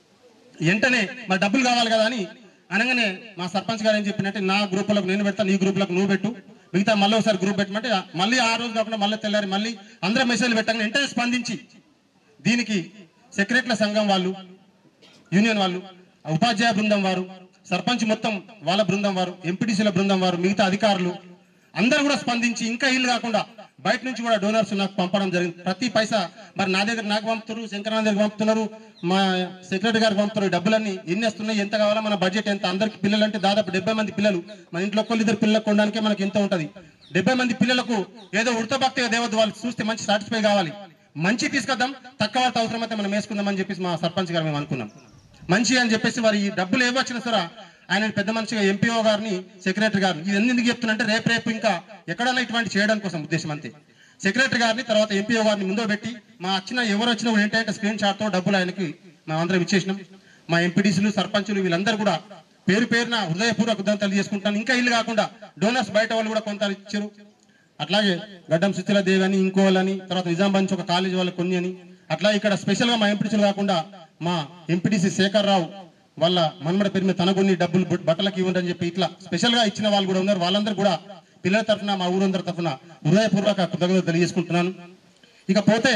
వెంటనే మరి డబ్బులు కావాలి కదా అని అనగానే మా సర్పంచ్ గారు ఏం చెప్పినట్టే నా గ్రూపులకు నేను పెడతాను ఈ గ్రూపులకు నువ్వు పెట్టు మిగతా మళ్ళీ ఒకసారి గ్రూప్ పెట్టమంటే మళ్ళీ ఆ రోజు కాకుండా మళ్ళీ తెల్లారి మళ్ళీ అందరూ మెసేజ్లు పెట్టగానే వెంటనే స్పందించి దీనికి సెక్రటరీల సంఘం వాళ్ళు యూనియన్ వాళ్ళు ఉపాధ్యాయ బృందం వారు సర్పంచ్ మొత్తం వాళ్ళ బృందం వారు ఎంపీటీసీల బృందం వారు మిగతా అధికారులు అందరూ కూడా స్పందించి ఇంకా ఇల్లు కాకుండా బయట నుంచి కూడా డోనర్స్ నాకు పంపడం జరిగింది ప్రతి పైసా మరి నా దగ్గర నాకు పంపుతున్నారు శంకరనాథ్ దగ్గర పంపుతున్నారు మా సెక్రటరీ గారికి పంపుతున్నారు ఈ డబ్బులన్నీ ఎన్ని వస్తున్నాయి ఎంత కావాలా మన బడ్జెట్ ఎంత అందరికి పిల్లలు అంటే దాదాపు డెబ్బై మంది పిల్లలు మన ఇంట్లో ఒక్కళ్ళు ఇద్దరు పిల్లలకు కొనడానికే మనకి ఎంత ఉంటది డెబ్బై మంది పిల్లలకు ఏదో ఉడతభక్తిగా దేవద్దు వాళ్ళు చూస్తే మంచి సాటిస్ఫై కావాలి మంచి తీసుకొద్దాం తక్కువ వాళ్ళతో అవసరమైతే మనం వేసుకుందాం అని చెప్పేసి మా సర్పంచ్ గారు మేము అనుకున్నాం మంచి అని చెప్పేసి వారి ఈ డబ్బులు ఏవి వచ్చినా సరే ఆయన పెద్ద మనిషిగా ఎంపీఓ గారిని సెక్రటరీ గారిని ఇది ఎందుకు చెప్తున్నంటే రేపు రేపు ఇంకా ఎక్కడైనా ఇటువంటి చేయడం కోసం ఉద్దేశం అంతే సెక్రటరీ గారిని తర్వాత ఎంపీఓ గారిని ముందు పెట్టి మా వచ్చిన ఎవరు వచ్చినా కూడా ఏంటంటే స్క్రీన్ షాట్ తో డబ్బులు ఆయనకి మేము అందరం ఇచ్చేసినాం మా ఎంపీటీసీలు సర్పంచులు వీళ్ళందరూ కూడా పేరు పేరున హృదయపూర్వక ఉద్యమం తెలియజేసుకుంటాను ఇంకా ఇల్లు కాకుండా డోనర్స్ బయట వాళ్ళు కూడా కొంత ఇచ్చారు అట్లాగే గడ్డం సుశీల దేవి అని ఇంకో వాళ్ళని తర్వాత నిజామాబాద్ నుంచి ఒక కాలేజ్ వాళ్ళకి కొన్ని అని అట్లా ఇక్కడ స్పెషల్ గా మా ఎంపీటీసీలు కాకుండా మా ఎంపీటీసీ శేఖర్ రావు వాళ్ళ మన్మడ పేరు మీద తన కొన్ని డబ్బులు బుట్- బట్టలకి ఇవ్వండి అని చెప్పి ఇట్లా స్పెషల్ గా ఇచ్చిన వాళ్ళు కూడా ఉన్నారు వాళ్ళందరూ కూడా పిల్లల తరఫున మా ఊరందరి తరఫున హృదయపూర్వక కృతజ్ఞతలు తెలియజేసుకుంటున్నాను ఇక పోతే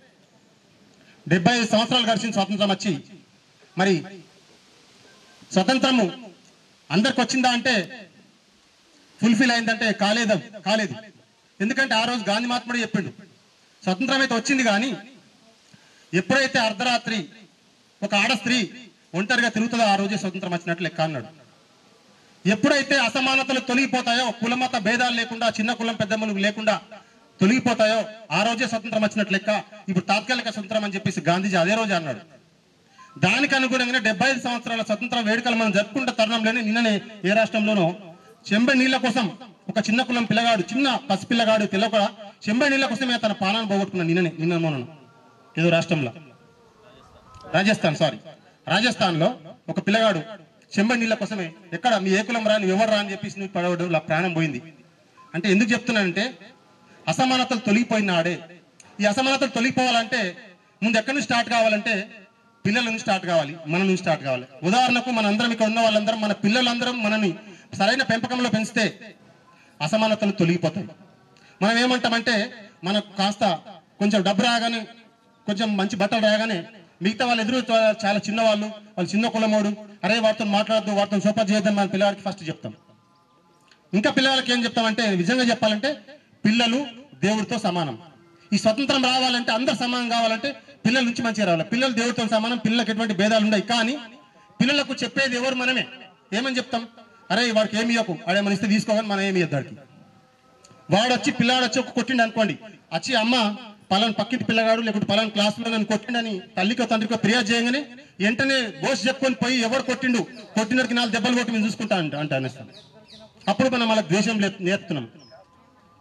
డెబ్బై ఐదు సంవత్సరాలు గడిచిన స్వాతంత్రం వచ్చి మరి స్వతంత్రము అందరికి వచ్చిందా అంటే ఫుల్ఫిల్ అయిందంటే కాలేదు కాలేదు ఎందుకంటే ఆ రోజు గాంధీ మహాత్ముడు చెప్పిండు స్వతంత్రం అయితే వచ్చింది కానీ ఎప్పుడైతే అర్ధరాత్రి ఒక ఆడ స్త్రీ ఒంటరిగా తిరుగుతుందో ఆ రోజే స్వతంత్రం వచ్చినట్లు లెక్క అన్నాడు ఎప్పుడైతే అసమానతలు తొలగిపోతాయో కులమత భేదాలు లేకుండా చిన్న కులం పెద్దమ్మలు లేకుండా తొలగిపోతాయో ఆ రోజే స్వతంత్రం వచ్చినట్లు లెక్క ఇప్పుడు తాత్కాలిక స్వతంత్రం అని చెప్పేసి గాంధీజీ అదే రోజు అన్నాడు దానికి అనుగుణంగానే డెబ్బై ఐదు సంవత్సరాల స్వతంత్ర వేడుకలు మనం జరుపుకుంటే తరుణంలోనే నిన్ననే ఏ రాష్ట్రంలోనో చెంబె నీళ్ల కోసం ఒక చిన్న కులం పిల్లగాడు చిన్న పసిపిల్లగాడు పిల్లక చెంబె నీళ్ల కోసమే తన పానాన్ని పోగొట్టుకున్నాడు నిన్ననే నిన్న మొన్న ఏదో రాష్ట్రంలో రాజస్థాన్ సారీ రాజస్థాన్ లో ఒక పిల్లగాడు చెంబె నీళ్ల కోసమే ఎక్కడ మీ ఏ కులం రా నువ్వు ఎవరు రా అని చెప్పేసి నువ్వు పడవడు ఇలా ప్రాణం పోయింది అంటే ఎందుకు చెప్తున్నానంటే అసమానతలు తొలగిపోయినాడే ఈ అసమానతలు తొలగిపోవాలంటే ముందు ఎక్కడి నుంచి స్టార్ట్ కావాలంటే పిల్లల నుంచి స్టార్ట్ కావాలి మన నుంచి స్టార్ట్ కావాలి ఉదాహరణకు మన అందరం ఇక్కడ ఉన్న వాళ్ళందరం మన పిల్లలందరం మనని సరైన పెంపకంలో పెంచితే అసమానతలు తొలగిపోతాయి మనం ఏమంటామంటే మనకు కాస్త కొంచెం డబ్బు రాగానే కొంచెం మంచి బట్టలు రాగానే మిగతా వాళ్ళు ఎదురు చాలా చిన్న వాళ్ళు వాళ్ళు చిన్న కులమోడు అరే వారితో మాట్లాడద్దు వారితో సోపా చేయొద్దని మన పిల్లవాడికి ఫస్ట్ చెప్తాం ఇంకా పిల్లలకి ఏం చెప్తామంటే నిజంగా చెప్పాలంటే పిల్లలు దేవుడితో సమానం ఈ స్వతంత్రం రావాలంటే అందరు సమానం కావాలంటే పిల్లల నుంచి మంచిగా రావాలి పిల్లలు దేవుడితో సమానం పిల్లలకు ఎటువంటి భేదాలు ఉన్నాయి కానీ పిల్లలకు చెప్పేది ఎవరు మనమే ఏమని చెప్తాం అరే వాడికి ఏమి ఇవ్వకు వాడే మన ఇస్తే తీసుకోవాలి మనం ఏమి ఇద్దాడికి వాడు వచ్చి పిల్లాడు వచ్చి ఒక కొట్టిండు అనుకోండి వచ్చి అమ్మ పలాన్ పక్కింటి పిల్లగాడు లేకుంటే పలాన్ క్లాస్ లో నన్ను కొట్టిండని తల్లికో తండ్రికో ఫిర్యాదు చేయగానే వెంటనే బోస్ చెప్పుకొని పోయి ఎవరు కొట్టిండు కొట్టినడికి నాలుగు దెబ్బలు కొట్టి మేము చూసుకుంటా అంట అంట అనేస్తాం అప్పుడు మనం వాళ్ళకి ద్వేషం లే- నేర్పుతున్నాం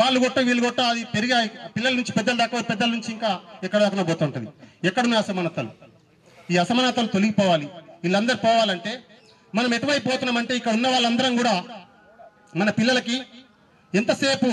వాళ్ళు కొట్ట వీళ్ళు కొట్ట అది పెరిగి ఆ పిల్లల నుంచి పెద్దల దాకా పెద్దల నుంచి ఇంకా ఎక్కడ దాకా పోతుంటది ఎక్కడున్న అసమానతలు ఈ అసమానతలు తొలగిపోవాలి వీళ్ళందరూ పోవాలంటే మనం ఎటువైపు పోతున్నామంటే ఇక్కడ ఉన్న వాళ్ళందరం కూడా మన పిల్లలకి ఎంతసేపు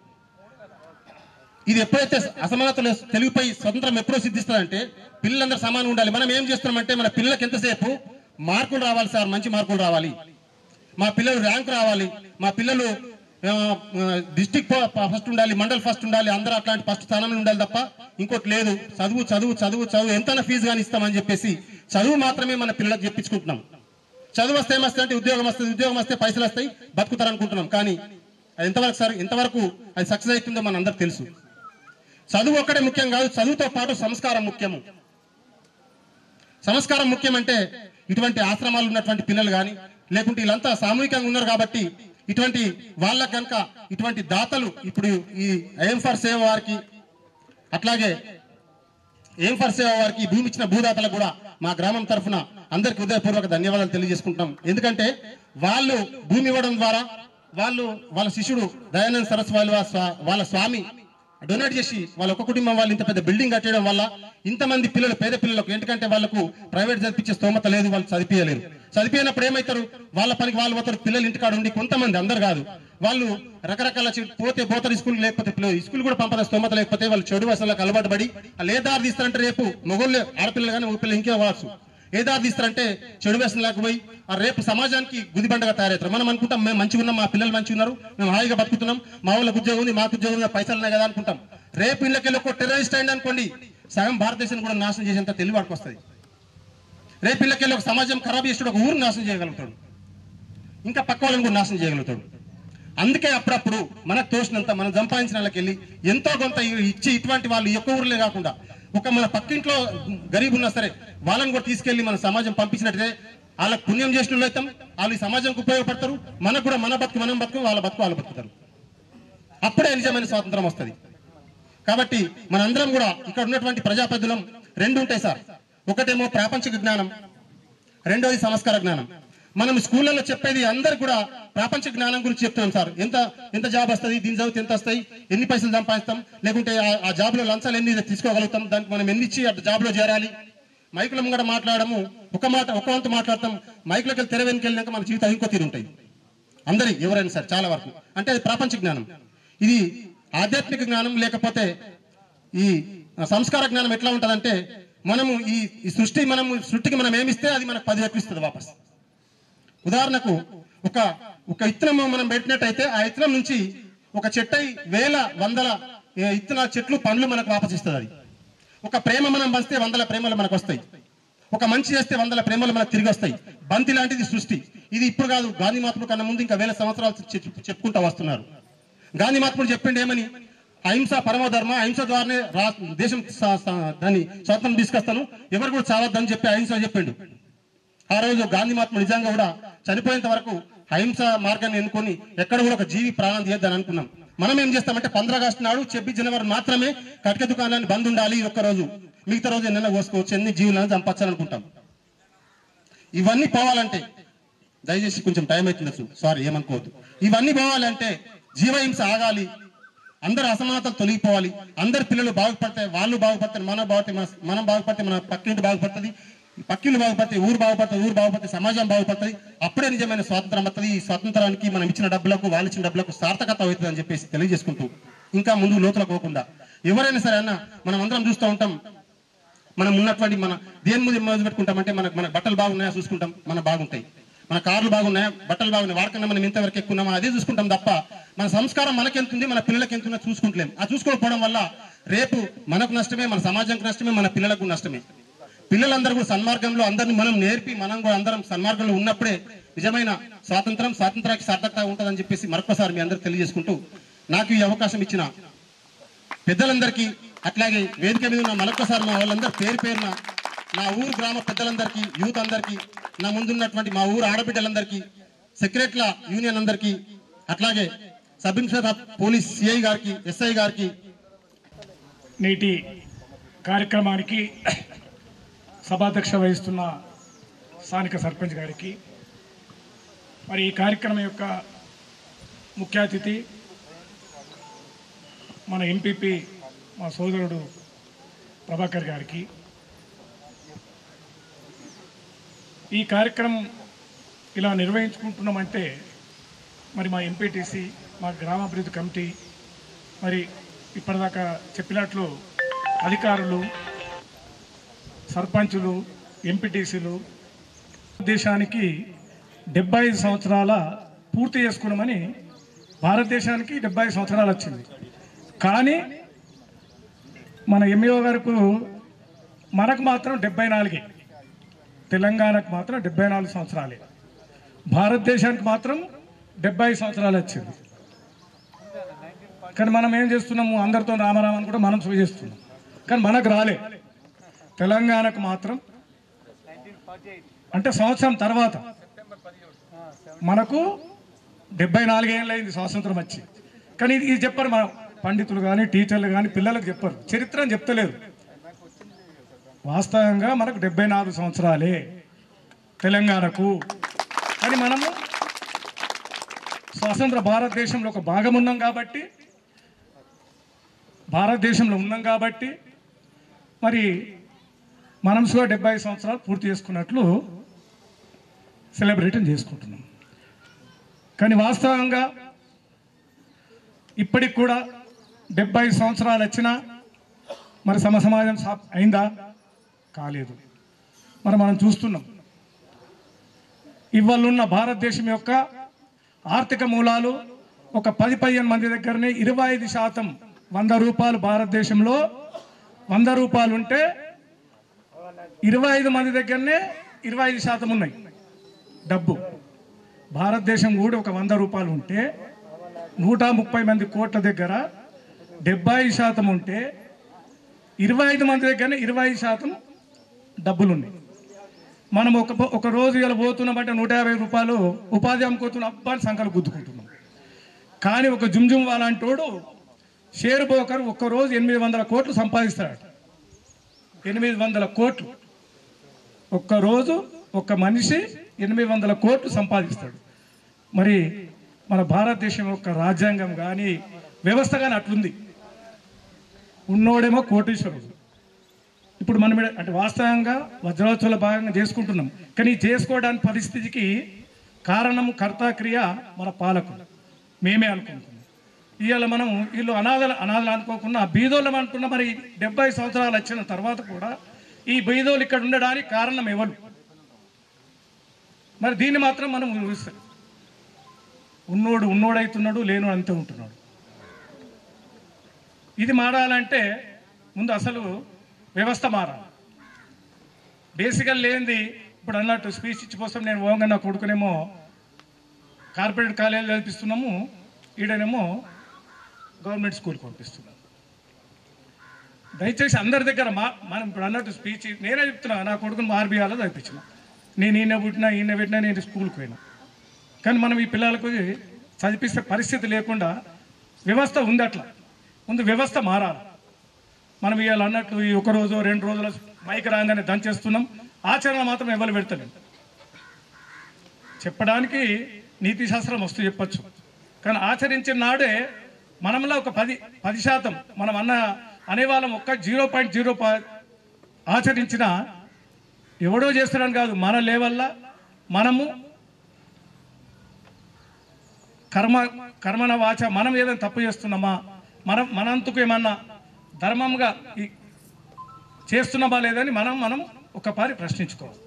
ఇది ఎప్పుడైతే అసమానతలు తెలివిపై స్వతంత్రం ఎప్పుడో సిద్ధిస్తుందంటే పిల్లలందరూ సమానం ఉండాలి మనం ఏం చేస్తున్నామంటే మన పిల్లలకి ఎంతసేపు మార్కులు రావాలి సార్ మంచి మార్కులు రావాలి మా పిల్లలు ర్యాంక్ రావాలి మా పిల్లలు డిస్టిక్ ఫస్ట్ ఉండాలి మండల్ ఫస్ట్ ఉండాలి అందరూ అట్లాంటి ఫస్ట్ స్థానంలో ఉండాలి తప్ప ఇంకోటి లేదు చదువు చదువు చదువు చదువు ఎంతైనా ఫీజు కానీ ఇస్తామని చెప్పేసి చదువు మాత్రమే మన పిల్లలకు చెప్పించుకుంటున్నాం చదువు వస్తే ఏమొస్తుంది అంటే ఉద్యోగం వస్తుంది ఉద్యోగం వస్తే పైసలు వస్తాయి బతుకుతారు అనుకుంటున్నాం కానీ అది ఎంతవరకు సార్ ఎంతవరకు అది సక్సెస్ అవుతుందో మన అందరికి తెలుసు చదువు ఒక్కటే ముఖ్యం కాదు చదువుతో పాటు సంస్కారం ముఖ్యము సంస్కారం ముఖ్యమంటే ఇటువంటి ఆశ్రమాలు ఉన్నటువంటి పిల్లలు కానీ లేకుంటే వీళ్ళంతా సామూహికంగా ఉన్నారు కాబట్టి ఇటువంటి వాళ్ళకు కనుక ఇటువంటి దాతలు ఇప్పుడు ఈ ఏం ఫర్ సేవ వారికి అట్లాగే ఏం ఫర్ సేవ వారికి ఈ భూమి ఇచ్చిన భూదాతలకు కూడా మా గ్రామం తరఫున అందరికి హృదయపూర్వక ధన్యవాదాలు తెలియజేసుకుంటాం ఎందుకంటే వాళ్ళు భూమి ఇవ్వడం ద్వారా వాళ్ళు వాళ్ళ శిష్యుడు దయానంద సరస్వామి వాళ్ళ స్వా- వాళ్ళ స్వామి డొనేట్ చేసి వాళ్ళ ఒక కుటుంబం వాళ్ళు ఇంత పెద్ద బిల్డింగ్ కట్టడం వల్ల ఇంతమంది పిల్లలు పేద పిల్లలకు ఎందుకంటే వాళ్ళకు ప్రైవేట్ చదివించే స్తోమత లేదు వాళ్ళు చదివించలేరు చదివినప్పుడు ఏమవుతారు వాళ్ళ పనికి వాళ్ళు పోతారు పిల్లలు ఇంటికాడ ఉండి కొంతమంది అందరు కాదు వాళ్ళు రకరకాల చి- పోతే పోతారు స్కూల్ లేకపోతే పిల్లలు స్కూల్ కూడా పంపద స్తోమత లేకపోతే వాళ్ళు చెడు అసలకు అలవాటు పడి వాళ్ళు ఏ దారి తీస్తారంటే రేపు మొగోళ్ళు ఆడపిల్లలు కానీ మగపిల్లలు ఇంకే అవ్వచ్చు ఏ దారి తీస్తారంటే చెడు వ్యసనం పోయి ఆ రేపు సమాజానికి గుదిబండగా తయారవుతారు మనం అనుకుంటాం మేము మంచిగా ఉన్నాం మా పిల్లలు మంచిగా ఉన్నారు మేము హాయిగా బతుకుతున్నాం మా వాళ్ళకి ఉద్యోగం ఉంది మాకు ఉద్యోగం ఉంది పైసలు ఉన్నాయి కదా అనుకుంటాం రేపు ఇళ్ళకెళ్ళి ఒక టెర్రరిస్ట్ అయింది అనుకోండి సగం భారతదేశం కూడా నాశనం చేసేంత తెలివి వాడికి వస్తుంది రేపు ఇళ్ళకెళ్ళి ఒక సమాజం ఖరాబ్ చేసి ఒక ఊరు నాశనం చేయగలుగుతాడు ఇంకా పక్క వాళ్ళని కూడా నాశనం చేయగలుగుతాడు అందుకే అప్పుడప్పుడు మనకు తోచినంత మనం సంపాదించిన వాళ్ళకి వెళ్ళి ఎంతో కొంత ఇచ్చి ఇటువంటి వాళ్ళు ఈ ఒక్క ఊర్లే కాకుండా ఒక మన పక్కింట్లో గరీబ్ ఉన్నా సరే వాళ్ళని కూడా తీసుకెళ్లి మన సమాజం పంపించినట్టే వాళ్ళకి పుణ్యం చేసిన వాళ్ళు అవుతాం వాళ్ళు ఈ సమాజంకి ఉపయోగపడతారు మనకు కూడా మన బతుకు మనం బతుకు వాళ్ళ బతుకు వాళ్ళు బతుకుతారు అప్పుడే నిజమైన స్వాతంత్రం వస్తుంది కాబట్టి మనందరం కూడా ఇక్కడ ఉన్నటువంటి ప్రజాప్రతినిధులం రెండు ఉంటాయి సార్ ఒకటేమో ప్రాపంచిక జ్ఞానం రెండోది సంస్కార జ్ఞానం మనం స్కూళ్ళలో చెప్పేది అందరు కూడా ప్రాపంచిక జ్ఞానం గురించి చెప్తున్నాం సార్ ఎంత ఎంత జాబ్ వస్తుంది దీని చదివితే ఎంత వస్తాయి ఎన్ని పైసలు సంపాదిస్తాం లేకుంటే ఆ- ఆ జాబ్ లో లంచాలు ఎన్ని తీసుకోగలుగుతాం దానికి మనం ఎన్ని ఇచ్చి ఆ జాబ్ లో చేరాలి మైకుల ముంగడ మాట్లాడము ఒక మాట ఒక వంతు మాట్లాడతాం మైకులకి వెళ్ళి తెర వెనుక వెళ్ళినాక మన జీవితం ఇంకో తీరు ఉంటాయి అందరి ఎవరైనా సరే చాలా వరకు అంటే అది ప్రాపంచిక జ్ఞానం ఇది ఆధ్యాత్మిక జ్ఞానం లేకపోతే ఈ సంస్కార జ్ఞానం ఎట్లా ఉంటదంటే మనము ఈ ఈ సృష్టి మనము సృష్టికి మనం ఏమిస్తే అది మనకు పది రెట్లు ఇస్తుంది వాపస్ ఉదాహరణకు ఒక ఒక ఇత్తనం మనం పెట్టినట్టయితే ఆ ఇత్తనం నుంచి ఒక చెట్టై వేల వందల ఏ, ఇత్తనాల చెట్లు పండ్లు మనకు వాపస్ ఇస్తుంది అది ఒక ప్రేమ మనం పంచితే వందల ప్రేమలు మనకు వస్తాయి ఒక మంచి చేస్తే వందల ప్రేమలు మనకు తిరిగి వస్తాయి బంతి లాంటిది సృష్టి ఇది ఇప్పుడు కాదు గాంధీ మహాత్ముడు కన్నా ముందు ఇంకా వేల సంవత్సరాలు చె- చెప్పుకుంటూ వస్తున్నారు గాంధీ మహాత్ముడు చెప్పిండు ఏమని అహింస పరమధర్మ అహింస ద్వారానే రా దేశం స- స- దాన్ని స్వాతంత్రం తీసుకొస్తాను ఎవరు కూడా చావద్దని చెప్పి అహింస చెప్పిండు ఆ రోజు గాంధీ మహాత్ముడు నిజంగా కూడా చనిపోయేంత వరకు అహింస మార్గాన్ని ఎన్నుకొని ఎక్కడ కూడా ఒక జీవి ప్రాణం తీయద్దని అనుకున్నాం మనం ఏం చేస్తామంటే పంద్ర ఆగస్టు నాడు చెప్పి జనవరి మాత్రమే కట్క దుకాణాన్ని బంద్ ఉండాలి ఈ ఒక్క రోజు మిగతా రోజు ఎన్నైనా కోసుకోవచ్చు ఎన్ని జీవులను చంపచ్చాలనుకుంటాం ఇవన్నీ పోవాలంటే దయచేసి కొంచెం టైం అవుతుంది సారీ ఏమనుకోవద్దు ఇవన్నీ పోవాలంటే జీవహింస ఆగాలి అందరు అసమానతలు తొలగిపోవాలి అందరు పిల్లలు బాగుపడితే వాళ్ళు బాగుపడతారు మనం బాగుపడితే మన- మనం బాగుపడితే మన పక్కింటి బాగుపడుతుంది ఈ పక్కిళ్ళు బాగుపడితే ఊరు బాగుపడుతుంది ఊరు బాగుపడితే సమాజం బాగుపడుతుంది అప్పుడే నిజమైన స్వాతంత్రం వస్తుంది ఈ స్వాతంత్రానికి మనం ఇచ్చిన డబ్బులకు వాళ్ళు ఇచ్చిన డబ్బులకు సార్థకత అవుతుంది అని చెప్పేసి తెలియజేసుకుంటూ ఇంకా ముందు లోతులకు పోకుండా ఎవరైనా సరే అన్న మనం అందరం చూస్తూ ఉంటాం మనం ఉన్నటువంటి మన దేని మీద మొదలు పెట్టుకుంటామంటే మనకు మన బట్టలు బాగున్నాయా చూసుకుంటాం మన బాగుంటాయి మన కార్లు బాగున్నాయా బట్టలు బాగున్నాయి వాడకన్నా మనం ఎంతవరకు ఎక్కున్నామా అదే చూసుకుంటాం తప్ప మన సంస్కారం మనకి ఎంత ఉంది మన పిల్లలకి ఎంత ఉందో చూసుకుంటలేం ఆ చూసుకోకపోవడం వల్ల రేపు మనకు నష్టమే మన సమాజానికి నష్టమే మన పిల్లలకు నష్టమే పిల్లలందరూ కూడా సన్మార్గంలో అందరిని మనం నేర్పి మనం కూడా అందరం సన్మార్గంలో ఉన్నప్పుడే నిజమైన స్వాతంత్రం స్వాతంత్రానికి సార్థకత ఉంటుందని చెప్పేసి మరొకసారి మీ అందరికి తెలియజేసుకుంటూ నాకు ఈ అవకాశం ఇచ్చిన పెద్దలందరికీ అట్లాగే వేదిక మీద ఉన్న మరొకసారి మా వాళ్ళందరూ పేరు పేరున నా ఊరు గ్రామ పెద్దలందరికీ యూత్ అందరికీ నా ముందున్నటువంటి మా ఊరు ఆడబిడ్డలందరికీ సెక్రటరీల యూనియన్ అందరికీ అట్లాగే sub inspector of police CI గారికి ఎస్ఐ గారికి నేటి కార్యక్రమానికి సభాధ్యక్ష వహిస్తున్న స్థానిక సర్పంచ్ గారికి మరి ఈ కార్యక్రమం యొక్క ముఖ్య అతిథి మన ఎంపీపీ మా సోదరుడు ప్రభాకర్ గారికి ఈ కార్యక్రమం ఇలా నిర్వహించుకుంటున్నామంటే మరి మా ఎంపీటీసీ మా గ్రామాభివృద్ధి కమిటీ మరి ఇప్పటిదాకా చెప్పినట్లు అధికారులు సర్పంచులు ఎంపీటీసీలు దేశానికి డెబ్బై ఐదు సంవత్సరాల పూర్తి చేసుకున్నామని భారతదేశానికి డెబ్బై ఐదు సంవత్సరాలు వచ్చింది కానీ మన ఎంఈఓ గారికి మనకు మాత్రం డెబ్బై నాలుగే తెలంగాణకు మాత్రం డెబ్బై నాలుగు సంవత్సరాలే భారతదేశానికి మాత్రం డెబ్బై ఐదు సంవత్సరాలు వచ్చింది కానీ మనం ఏం చేస్తున్నాము అందరితో రామారామని కూడా మనం చూసి చేస్తున్నాం కానీ మనకు రాలే తెలంగాణకు మాత్రం అంటే సంవత్సరం తర్వాత మనకు డెబ్బై నాలుగేళ్ళు అయింది స్వాతంత్రం వచ్చి కానీ ఇది ఇది చెప్పరు మన పండితులు కానీ టీచర్లు కానీ పిల్లలకు చెప్పరు చరిత్ర అని చెప్తలేదు వాస్తవంగా మనకు డెబ్బై నాలుగు సంవత్సరాలే తెలంగాణకు కానీ మనము స్వతంత్ర భారతదేశంలో ఒక భాగం ఉన్నాం కాబట్టి భారతదేశంలో ఉన్నాం కాబట్టి మరి మనం కూడా డెబ్బై ఐదు సంవత్సరాలు పూర్తి చేసుకున్నట్లు సెలబ్రేషన్ చేసుకుంటున్నాం కానీ వాస్తవంగా ఇప్పటికి కూడా డెబ్బై ఐదు సంవత్సరాలు వచ్చినా మరి సమ సమాజం సా- అయిందా కాలేదు మరి మనం చూస్తున్నాం ఇవాళ ఉన్న భారతదేశం యొక్క ఆర్థిక మూలాలు ఒక పది పదిహేను మంది దగ్గరనే ఇరవై ఐదు శాతం వంద రూపాయలు భారతదేశంలో వంద రూపాయలు ఉంటే ఇరవై ఐదు మంది దగ్గరనే ఇరవై ఐదు శాతం ఉన్నాయి డబ్బు భారతదేశం కూడా ఒక వంద రూపాయలు ఉంటే నూట ముప్పై మంది కోట్ల దగ్గర డెబ్బై ఐదు శాతం ఉంటే ఇరవై ఐదు మంది దగ్గరనే ఇరవై ఐదు శాతం డబ్బులు ఉన్నాయి మనం ఒక ఒక రోజు ఇలా పోతున్నామంటే నూట యాభై రూపాయలు ఉపాధి అమ్ముకోతున్న అబ్బాని సంఖ్యలు గుద్దుకుంటున్నాం కానీ ఒక జుమ్జుమ్ వాళ్ళంటోడు షేర్ బ్రోకర్ ఒక్క రోజు ఎనిమిది వందల కోట్లు సంపాదిస్తాడు ఎనిమిది వందల కోట్లు ఒక్క రోజు ఒక్క మనిషి ఎనిమిది వందల కోట్లు సంపాదిస్తాడు మరి మన భారతదేశం యొక్క రాజ్యాంగం కానీ వ్యవస్థ కానీ అట్లుంది ఉన్నోడేమో కోటీశ్వరుడు ఇప్పుడు మనం ఈడ- అంటే వాస్తవంగా వజ్రోత్సవాల భాగంగా చేసుకుంటున్నాం కానీ ఈ చేసుకోవడానికి పరిస్థితికి కారణం కర్త క్రియ మన పాలకులు మేమే అనుకుంటున్నాం ఇవాళ మనం వీళ్ళు అనాథలు అనాథలు అనుకోకుండా బీదోళ్ళం అనుకున్న మరి డెబ్బై సంవత్సరాలు వచ్చిన తర్వాత కూడా ఈ బీదోళ్ళు ఇక్కడ ఉండడానికి కారణం ఎవరు మరి దీన్ని మాత్రం మనం ఊహిస్తాం ఉన్నోడు ఉన్నోడైతున్నాడు లేను అంతే ఉంటున్నాడు ఇది మారాలంటే ముందు అసలు వ్యవస్థ మారాలి బేసికల్ లేనిది ఇప్పుడు అన్నట్టు స్పీచ్ ఇచ్చిపోస్తాం నేను ఓంగా నా కొడుకునేమో కార్పొరేట్ కాలేజీలో చదివిస్తున్నాము ఈడనేమో గవర్నమెంట్ స్కూల్కి పంపిస్తున్నాం దయచేసి అందరి దగ్గర మా మనం ఇప్పుడు అన్నట్టు స్పీచ్ నేనే చెప్తున్నా నా కొడుకుని ఆర్బీఐలో చదివించిన నేను ఈయన పుట్టినా ఈయన పెట్టినా నేను స్కూల్కి పోయినా కానీ మనం ఈ పిల్లలకు చదివిస్తే పరిస్థితి లేకుండా వ్యవస్థ ఉంది అట్లా ముందు వ్యవస్థ మారాలి మనం ఇవాళ అన్నట్లు ఈ ఒక రోజు రెండు రోజుల మైక్ రాగానే దంచేస్తున్నాం ఆచరణ మాత్రం ఎవరు పెడతలేదు చెప్పడానికి నీతి శాస్త్రం వస్తూ చెప్పచ్చు కానీ ఆచరించిన నాడే మనలో ఒక పది పది శాతం మనం అన్న అనేవాళ్ళం ఒక్క జీరో పాయింట్ జీరో ఆచరించిన ఎవడో చేస్తున్నాను కాదు మన లేవల్లా మనము కర్మ కర్మన వాచ మనం ఏదైనా తప్పు చేస్తున్నామా మనం మనందుకు ఏమన్నా ధర్మంగా ఈ- చేస్తున్నామా లేదని మనం మనం ఒక పారి ప్రశ్నించుకోవాలి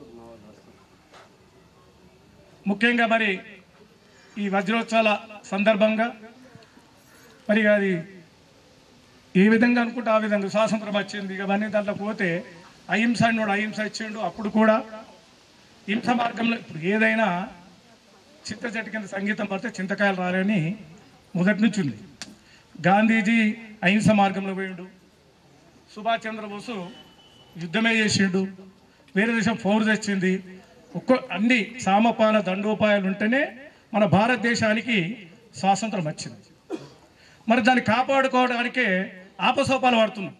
ముఖ్యంగా మరి ఈ వజ్రోత్సవాల సందర్భంగా మరి అది ఏ విధంగా అనుకుంటే ఆ విధంగా స్వాతంత్రం వచ్చింది ఇక అవన్నీ దాంట్లో పోతే అహింస అన్నోడు అహింస ఇచ్చిండు అప్పుడు కూడా హింస మార్గంలో ఇప్పుడు ఏదైనా చింత చెట్టు కింద సంగీతం పడితే చింతకాయలు రాలని మొదటి నుంచి ఉంది గాంధీజీ అహింస మార్గంలో పోయిండు సుభాష్ చంద్రబోసు యుద్ధమే చేసిండు వేరే దేశం ఫోర్ తెచ్చింది ఒక్కో అన్ని సామపాన దండోపాయాలు ఉంటేనే మన భారతదేశానికి స్వాతంత్రం వచ్చింది మరి దాన్ని కాపాడుకోవడానికే ఆపసోపాలు వాడుతున్నాం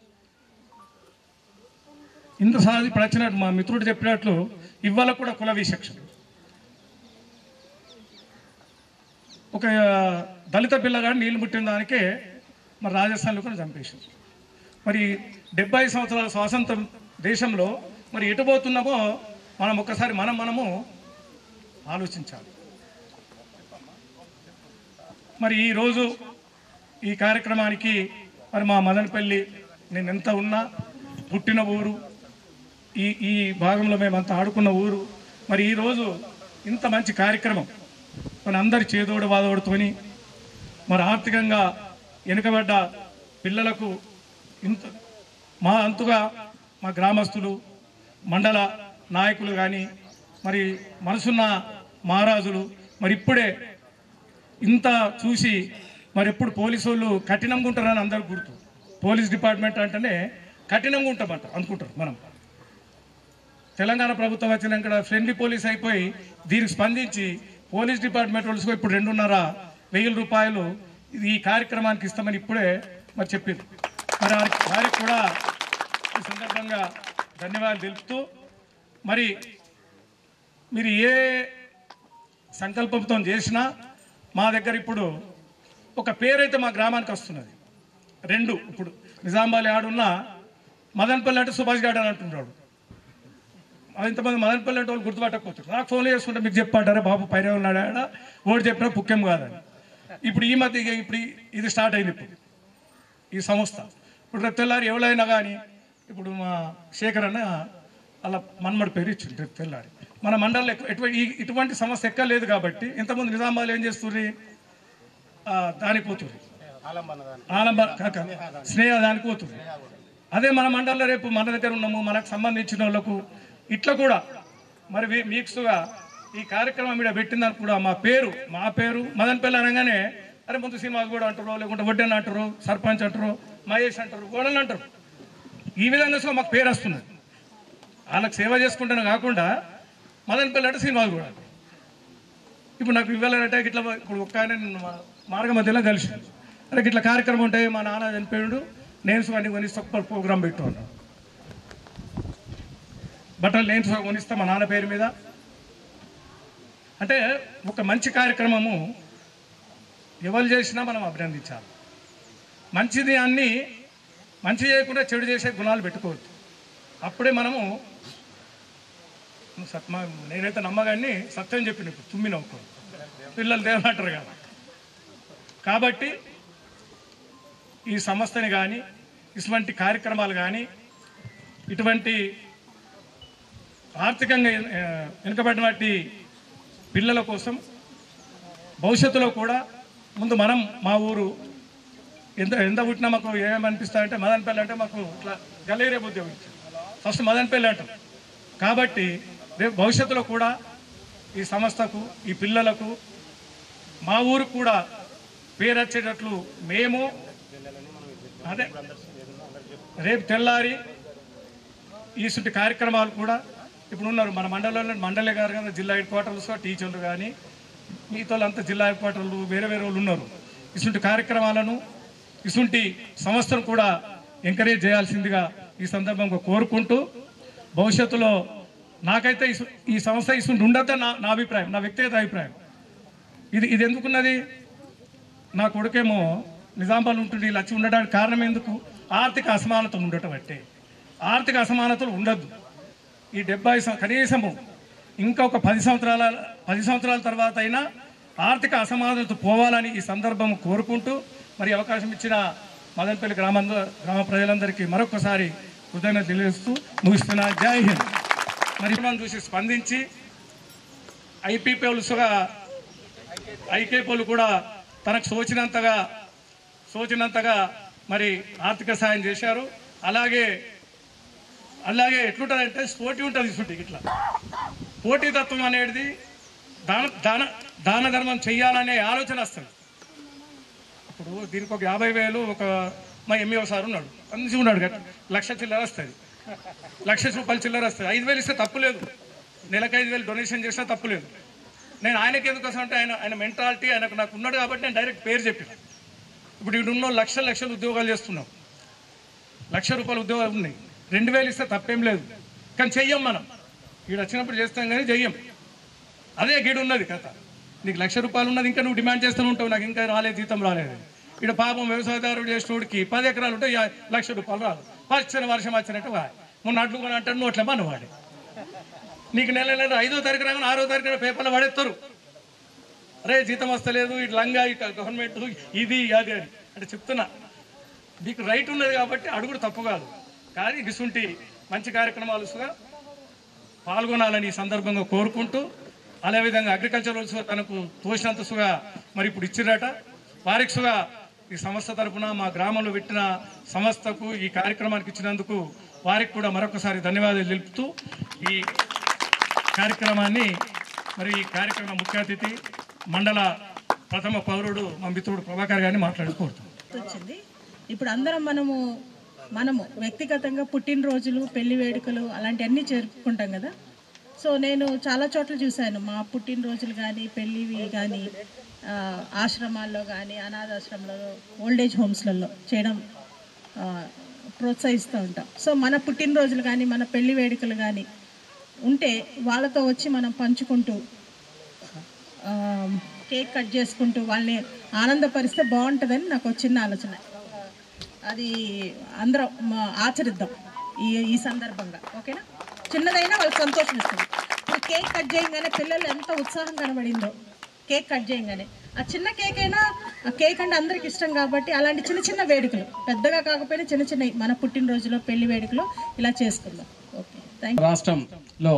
ఇంత సాధి ఇప్పుడు వచ్చినట్టు మా మిత్రుడు చెప్పినట్లు ఇవాళ కూడా కుల విచక్షణ ఒక దళిత పిల్లగాడు నీళ్లు ముట్టిన దానికే మరి రాజస్థాన్లో కూడా చంపేశారు మరి డెబ్బై సంవత్సరాల స్వాతంత్రం దేశంలో మరి ఎటు పోతున్నామో మనం ఒక్కసారి మనం మనము ఆలోచించాలి మరి ఈరోజు ఈ కార్యక్రమానికి మరి మా మదనపల్లి నేను ఎంత ఉన్నా పుట్టిన ఊరు ఈ ఈ భాగంలో మేమంతా ఆడుకున్న ఊరు మరి ఈరోజు ఇంత మంచి కార్యక్రమం మన అందరి చేదోడు వాదోడుతోని మరి ఆర్థికంగా వెనుకబడ్డ పిల్లలకు ఇంత మా అంతుగా మా గ్రామస్తులు మండల నాయకులు కానీ మరి మనసున్న మహారాజులు మరి ఇప్పుడే ఇంత చూసి మరి ఎప్పుడు పోలీసు వాళ్ళు కఠినంగా ఉంటారని అందరు గుర్తు పోలీస్ డిపార్ట్మెంట్ అంటేనే కఠినంగా ఉంటామంట అనుకుంటారు మనం తెలంగాణ ప్రభుత్వం వచ్చినాక ఫ్రెండ్లీ పోలీస్ అయిపోయి దీనికి స్పందించి పోలీస్ డిపార్ట్మెంట్ వాళ్ళు ఇప్పుడు రెండున్నర వెయ్యి రూపాయలు ఇది ఈ కార్యక్రమానికి ఇస్తామని ఇప్పుడే మరి చెప్పారు మరి వారికి వారికి కూడా ఈ సందర్భంగా ధన్యవాదాలు తెలుపుతూ మరి మీరు ఏ సంకల్పంతో చేసినా మా దగ్గర ఇప్పుడు ఒక పేరైతే మా గ్రామానికి వస్తున్నది రెండు ఇప్పుడు నిజామాబాద్ ఆడున్న మదన్పల్లి అంటే సుభాష్ గార్డ్ అని అంటున్నాడు అది ఇంతమంది మదనపల్లి అంటే వాళ్ళు గుర్తుపట్టకపోతారు నాకు ఫోన్ చేసుకుంటే మీకు చెప్పాడారా బాబు పైన ఉన్నాడా ఆడ ఓడి చెప్పినా పుక్కెం కాదని ఇప్పుడు ఈ మధ్య ఇక ఇప్పుడు ఈ- ఇది స్టార్ట్ అయింది ఇప్పుడు ఈ సంస్థ ఇప్పుడు రేపు తెల్లారి ఎవరైనా కానీ ఇప్పుడు మా శేఖర్ అన్న అలా మన్మడి పేరు ఇచ్చింది రేపు తెల్లారి మన మండలంలో ఎక్కువ- ఎటువంటి ఈ- ఇటువంటి సమస్య ఎక్కలేదు కాబట్టి ఇంతమంది నిజామాబాద్ ఏం చేస్తుంది దానికి పోతుంది ఆలంబ కాక స్నేహ దానికి పోతుంది అదే మన మండలంలో రేపు మన దగ్గర ఉన్నాము మనకు సంబంధించిన వాళ్ళకు ఇట్లా కూడా మరి వీ- మీక్స్గా ఈ కార్యక్రమం మీద పెట్టిందని కూడా మా పేరు మా పేరు మదనపల్లి అనగానే అరే ముందు సినిమాలు కూడా అంటారు లేకుంటే వడ్డెన్ అంటారు సర్పంచ్ అంటారు మహేష్ అంటారు గోడలు అంటారు ఈ విధంగా సో మాకు పేరు వస్తుంది వాళ్ళకి సేవ చేసుకుంటాను కాకుండా మదనపల్లి అంటే సినిమాలు కూడా ఇప్పుడు నాకు ఇవ్వాలంటే ఇట్లా ఇప్పుడు ఒక్క ఆయన నిన్న మా- మార్గ మధ్యలో కలిసి అరే ఇట్లా కార్యక్రమం ఉంటాయి మా నాన్న చనిపోయాడు నేను అన్ని కొనిస్తే ఒక ప్రోగ్రాం పెట్టు అన్నాడు బట్టలు నేను కొనిస్తా మా నాన్న పేరు మీద అంటే ఒక మంచి కార్యక్రమము ఎవరు చేసినా మనం అభినందించాలి మంచిది అన్ని మంచి చేయకుండా చెడు చేసే గుణాలు పెట్టుకోవద్దు అప్పుడే మనము సత్మ నేనైతే నమ్మగాన్ని సత్యం చెప్పిన ఇప్పుడు తుమ్మి నవ్వుకో పిల్లలు దేవనంటారు కదా కాబట్టి ఈ సంస్థని కానీ ఇటువంటి కార్యక్రమాలు కానీ ఇటువంటి ఆర్థికంగా ఆ, వెనుకబడినటువంటి పిల్లల కోసం భవిష్యత్తులో కూడా ముందు మనం మా ఊరు ఎంత ఎంత పుట్టినా మాకు ఏమనిపిస్తాయంటే మదనపల్లి అంటే మాకు ఇట్లా గలేరియా ఉద్యోగం ఫస్ట్ మదనపల్లి అంటాం కాబట్టి రేపు భవిష్యత్తులో కూడా ఈ సంస్థకు ఈ పిల్లలకు మా ఊరికి కూడా పేరు వచ్చేటట్లు మేము అదే రేపు తెల్లారి ఈసుంటి కార్యక్రమాలు కూడా ఇప్పుడు ఉన్నారు మన మండలంలో మండలే గారు కానీ జిల్లా హెడ్ క్వార్టర్స్ టీచర్లు కానీ మిగతా వాళ్ళంతా జిల్లా హెడ్ క్వార్టర్లు వేరే వేరే వాళ్ళు ఉన్నారు ఇటువంటి కార్యక్రమాలను ఇటువంటి సంస్థను కూడా ఎంకరేజ్ చేయాల్సిందిగా ఈ సందర్భంగా కోరుకుంటూ భవిష్యత్తులో నాకైతే ఇసు- ఈ సంస్థ ఇటువంటి ఉండద్దని నా నా అభిప్రాయం నా వ్యక్తిగత అభిప్రాయం ఇది ఇది ఎందుకున్నది నా కొడుకేమో నిజామాబాద్ ఉంటుంది ఇలా వచ్చి ఉండడానికి కారణం ఎందుకు ఆర్థిక అసమానతలు ఉండటం బట్టే ఆర్థిక అసమానతలు ఉండద్దు ఈ డెబ్బై సం- కనీసము ఇంకా ఒక పది సంవత్సరాల పది సంవత్సరాల తర్వాత అయినా ఆర్థిక అసమానత పోవాలని ఈ సందర్భం కోరుకుంటూ మరి అవకాశం ఇచ్చిన మదనపల్లి గ్రామం గ్రామ ప్రజలందరికీ మరొకసారి కృతజ్ఞత తెలియజేస్తూ ముగిస్తున్నా జై హింద్ మరి మనం చూసి స్పందించి ఐపీపీఎల్స్గా ఐకేపీలు కూడా తనకు సోచినంతగా సోచినంతగా మరి ఆర్థిక సాయం చేశారు అలాగే అలాగే ఎట్లుంటుందంటే పోటీ ఉంటుంది ఇసుంటి ఇట్లా పోటీతత్వం అనేది దాన దాన దాన ధర్మం చెయ్యాలనే ఆలోచన వస్తుంది ఇప్పుడు దీనికి ఒక యాభై వేలు ఒక మా ఎంఈఓ సార్ ఉన్నాడు మంచిగా ఉన్నాడు కదా లక్ష చిల్లర వస్తుంది లక్ష రూపాయలు చిల్లర వస్తుంది ఐదు వేలు ఇస్తే తప్పులేదు నెలకు ఐదు వేలు డొనేషన్ చేసినా తప్పులేదు నేను ఆయనకి ఎందుకు వస్తా అంటే ఆయన ఆయన మెంటాలిటీ ఆయనకు నాకు ఉన్నాడు కాబట్టి నేను డైరెక్ట్ పేరు చెప్పిన ఇప్పుడు ఇక్కడ ఉన్న లక్షల లక్షల ఉద్యోగాలు చేస్తున్నాం లక్ష రూపాయల ఉద్యోగాలు ఉన్నాయి రెండు వేలు ఇస్తే తప్పేం లేదు కానీ చెయ్యం మనం ఈడు వచ్చినప్పుడు చేస్తాం కానీ చెయ్యం అదే గీడు ఉన్నది కథ నీకు లక్ష రూపాయలు ఉన్నది ఇంకా నువ్వు డిమాండ్ చేస్తూనే ఉంటావు నాకు ఇంకా రాలేదు జీతం రాలేదు ఇక్కడ పాపం వ్యవసాయదారుడు చేసేటోడికి పది ఎకరాలు ఉంటే యా- లక్ష రూపాయలు రాదు వచ్చిన వర్షం వచ్చినట్టు వా మొన్న అట్లు కొని అంటాడు నోట్ల మనవాడి నీకు నెల నెల ఐదో తారీఖు రాగానే ఆరో తారీఖు పేపర్లో పడేస్తారు అరే జీతం వస్తలేదు ఇటు లంగా ఇటు గవర్నమెంట్ ఇది అది అని అంటే చెప్తున్నా మీకు రైట్ ఉన్నది కాబట్టి అడుగుడు తప్పు కాదు కానీ ఇసుంటి మంచి కార్యక్రమాలు సుగా పాల్గొనాలని ఈ సందర్భంగా కోరుకుంటూ అదేవిధంగా అగ్రికల్చరల్ సుగా తనకు తోచినంత సుగా మరి ఇప్పుడు ఇచ్చిరట వారికి సుగా ఈ సంస్థ తరపున మా గ్రామంలో పెట్టిన సంస్థకు ఈ కార్యక్రమానికి ఇచ్చినందుకు వారికి కూడా మరొకసారి ధన్యవాదాలు తెలుపుతూ ఈ కార్యక్రమాన్ని మరి ఈ కార్యక్రమ ముఖ్య అతిథి మండల ప్రథమ పౌరుడు మా మిత్రుడు ప్రభాకర్ గారిని మాట్లాడి కోరుతున్నాం వచ్చింది ఇప్పుడు అందరం మనము మనము వ్యక్తిగతంగా పుట్టినరోజులు పెళ్లి వేడుకలు అలాంటివన్నీ జరుపుకుంటాం కదా సో నేను చాలా చోట్ల చూశాను మా పుట్టినరోజులు కానీ పెళ్ళివి కానీ ఆ, ఆశ్రమాల్లో కానీ అనాథాశ్రమాలలో ఓల్డేజ్ హోమ్స్లలో చేయడం ఆ, ప్రోత్సహిస్తూ ఉంటాం సో మన పుట్టినరోజులు కానీ మన పెళ్లి వేడుకలు కానీ ఉంటే వాళ్ళతో వచ్చి మనం పంచుకుంటూ ఆ, కేక్ కట్ చేసుకుంటూ వాళ్ళని ఆనందపరిస్తే బాగుంటుందని నాకు ఒక చిన్న ఆలోచన అది అందరం మ- ఆచరిద్దాం ఈ ఈ సందర్భంగా ఓకేనా చిన్నదైనా వాళ్ళకి సంతోషం ఇస్తుంది ఇప్పుడు కేక్ కట్ చేయగానే పిల్లలు ఎంత ఉత్సాహం కనబడిందో కేక్ కట్ చేయగానే ఆ చిన్న కేక్ అయినా ఆ కేక్ అంటే అందరికి ఇష్టం కాబట్టి అలాంటి చిన్న చిన్న వేడుకలు పెద్దగా కాకపోయినా చిన్న చిన్న మన పుట్టినరోజులో పెళ్లి వేడుకలు ఇలా చేసుకుందాం ఓకే థ్యాంక్ రాష్ట్రంలో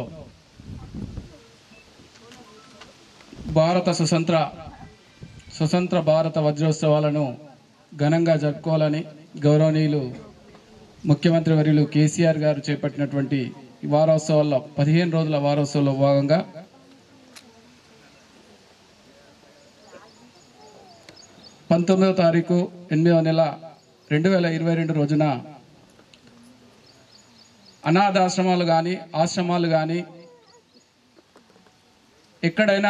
భారత స్వతంత్ర స్వతంత్ర భారత వజ్రోత్సవాలను ఘనంగా జరుపుకోవాలని గౌరవనీయులు ముఖ్యమంత్రి వర్యులు కేసీఆర్ గారు చేపట్టినటువంటి ఈ వారోత్సవాల్లో పదిహేను రోజుల వారోత్సవంలో భాగంగా పంతొమ్మిదవ తారీఖు ఎనిమిదవ నెల రెండు వేల ఇరవై రెండు రోజున అనాథాశ్రమాలు కానీ ఆశ్రమాలు కానీ ఎక్కడైనా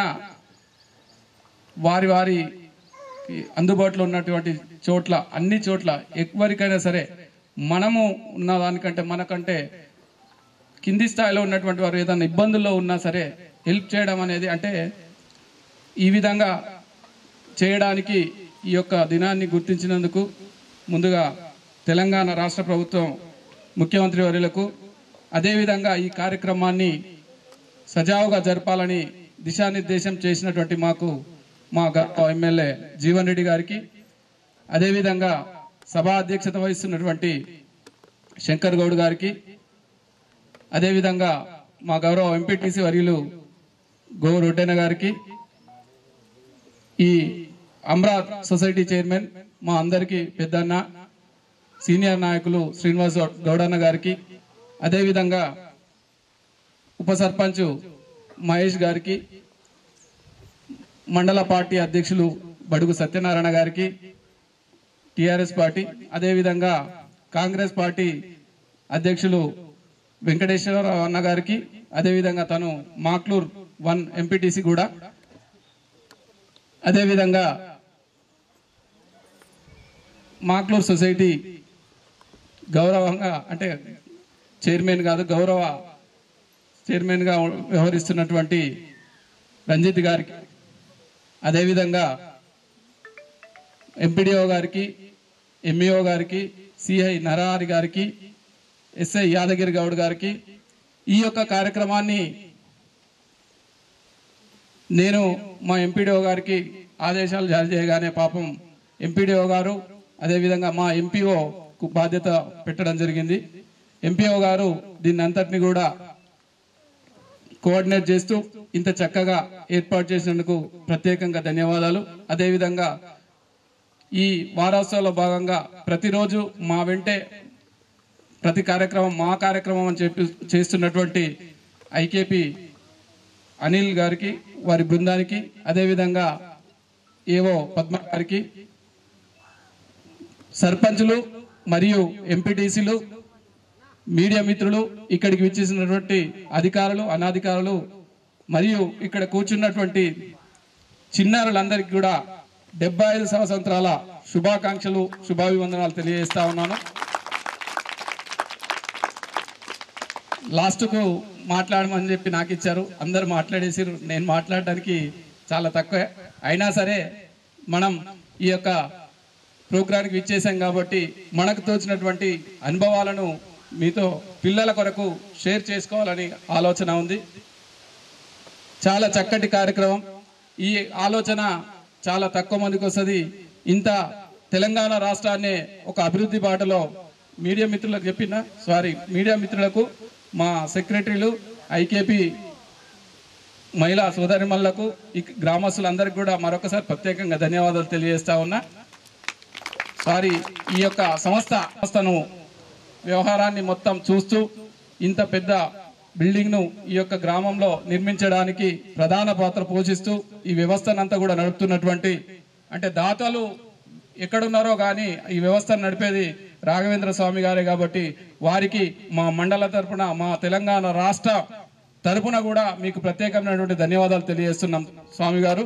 వారి వారి అందుబాటులో ఉన్నటువంటి చోట్ల అన్ని చోట్ల ఎవరికైనా సరే మనము ఉన్న దానికంటే మనకంటే కింది స్థాయిలో ఉన్నటువంటి వారు ఏదైనా ఇబ్బందుల్లో ఉన్నా సరే హెల్ప్ చేయడం అనేది అంటే ఈ విధంగా చేయడానికి ఈ యొక్క దినాన్ని గుర్తించినందుకు ముందుగా తెలంగాణ రాష్ట్ర ప్రభుత్వం ముఖ్యమంత్రి వర్యులకు అదేవిధంగా ఈ కార్యక్రమాన్ని సజావుగా జరపాలని దిశానిర్దేశం చేసినటువంటి మాకు మా గౌరవ ఎమ్మెల్యే జీవన్ రెడ్డి గారికి అదేవిధంగా సభా అధ్యక్షత వహిస్తున్నటువంటి శంకర్ గౌడ్ గారికి అదేవిధంగా మా గౌరవ ఎంపీటీసీ వర్యులు గో రొడ్డెన గారికి ఈ అమ్రాత్ సొసైటీ చైర్మన్ మా అందరికీ పెద్దన్న సీనియర్ నాయకులు శ్రీనివాస్ గౌడన్న గారికి అదేవిధంగా ఉప సర్పంచ్ మహేష్ గారికి మండల పార్టీ అధ్యక్షులు బడుగు సత్యనారాయణ గారికి టిఆర్ఎస్ పార్టీ అదేవిధంగా కాంగ్రెస్ పార్టీ అధ్యక్షులు వెంకటేశ్వరరావు అన్న గారికి అదేవిధంగా తను మాక్లూర్ వన్ ఎంపీటీసీ కూడా అదేవిధంగా మాక్లూర్ సొసైటీ గౌరవంగా అంటే చైర్మన్ కాదు గౌరవ చైర్మన్గా వ్యవహరిస్తున్నటువంటి రంజిత్ గారికి అదేవిధంగా ఎంపీడీఓ గారికి ఎంఈఓ గారికి సిఐ నరహరి గారికి ఎస్ఐ యాదగిరి గౌడ్ గారికి ఈ యొక్క కార్యక్రమాన్ని నేను మా ఎంపీడీఓ గారికి ఆదేశాలు జారీ చేయగానే పాపం ఎంపీడీఓ గారు అదేవిధంగా మా ఎంపీఓకు బాధ్యత పెట్టడం జరిగింది ఎంపీఓ గారు దీన్ని అంతటిని కూడా కోఆర్డినేట్ చేస్తూ ఇంత చక్కగా ఏర్పాటు చేసినందుకు ప్రత్యేకంగా ధన్యవాదాలు అదేవిధంగా ఈ వారోత్సవంలో భాగంగా ప్రతిరోజు మా వెంటే ప్రతి కార్యక్రమం మా కార్యక్రమం అని చెప్పి చేస్తున్నటువంటి ఐకేపీ అనిల్ గారికి వారి బృందానికి అదేవిధంగా ఏవో పద్మ గారికి సర్పంచులు మరియు ఎంపీటీసీలు మీడియా మిత్రులు ఇక్కడికి విచ్చేసినటువంటి అధికారులు అనాధికారులు మరియు ఇక్కడ కూర్చున్నటువంటి చిన్నారులందరికీ కూడా డెబ్బై ఐదు సంవత్సరాల శుభాకాంక్షలు శుభాభివందనాలు తెలియజేస్తా ఉన్నాను లాస్ట్కు మాట్లాడమని చెప్పి నాకు ఇచ్చారు అందరు మాట్లాడేసారు నేను మాట్లాడడానికి చాలా తక్కువే అయినా సరే మనం ఈ యొక్క ప్రోగ్రాంకి ఇచ్చేసాం కాబట్టి మనకు తోచినటువంటి అనుభవాలను మీతో పిల్లల కొరకు షేర్ చేసుకోవాలని ఆలోచన ఉంది చాలా చక్కటి కార్యక్రమం ఈ ఆలోచన చాలా తక్కువ మందికి వస్తుంది ఇంత తెలంగాణ రాష్ట్రాన్ని ఒక అభివృద్ధి బాటలో మీడియా మిత్రులకు చెప్పిన సారీ మీడియా మిత్రులకు మా సెక్రటరీలు ఐకేపీ మహిళా సోదరిమణులకు ఈ గ్రామస్తులందరికీ కూడా మరొకసారి ప్రత్యేకంగా ధన్యవాదాలు తెలియజేస్తా ఉన్నా సారీ ఈ యొక్క సంస్థ సంస్థను వ్యవహారాన్ని మొత్తం చూస్తూ ఇంత పెద్ద బిల్డింగ్ ను ఈ యొక్క గ్రామంలో నిర్మించడానికి ప్రధాన పాత్ర పోషిస్తూ ఈ వ్యవస్థనంతా కూడా నడుపుతున్నటువంటి అంటే దాతలు ఎక్కడున్నారో కానీ ఈ వ్యవస్థను నడిపేది రాఘవేంద్ర స్వామి గారే కాబట్టి వారికి మా మండల తరపున మా తెలంగాణ రాష్ట్ర తరపున కూడా మీకు ప్రత్యేకమైనటువంటి ధన్యవాదాలు తెలియజేస్తున్నాం స్వామి గారు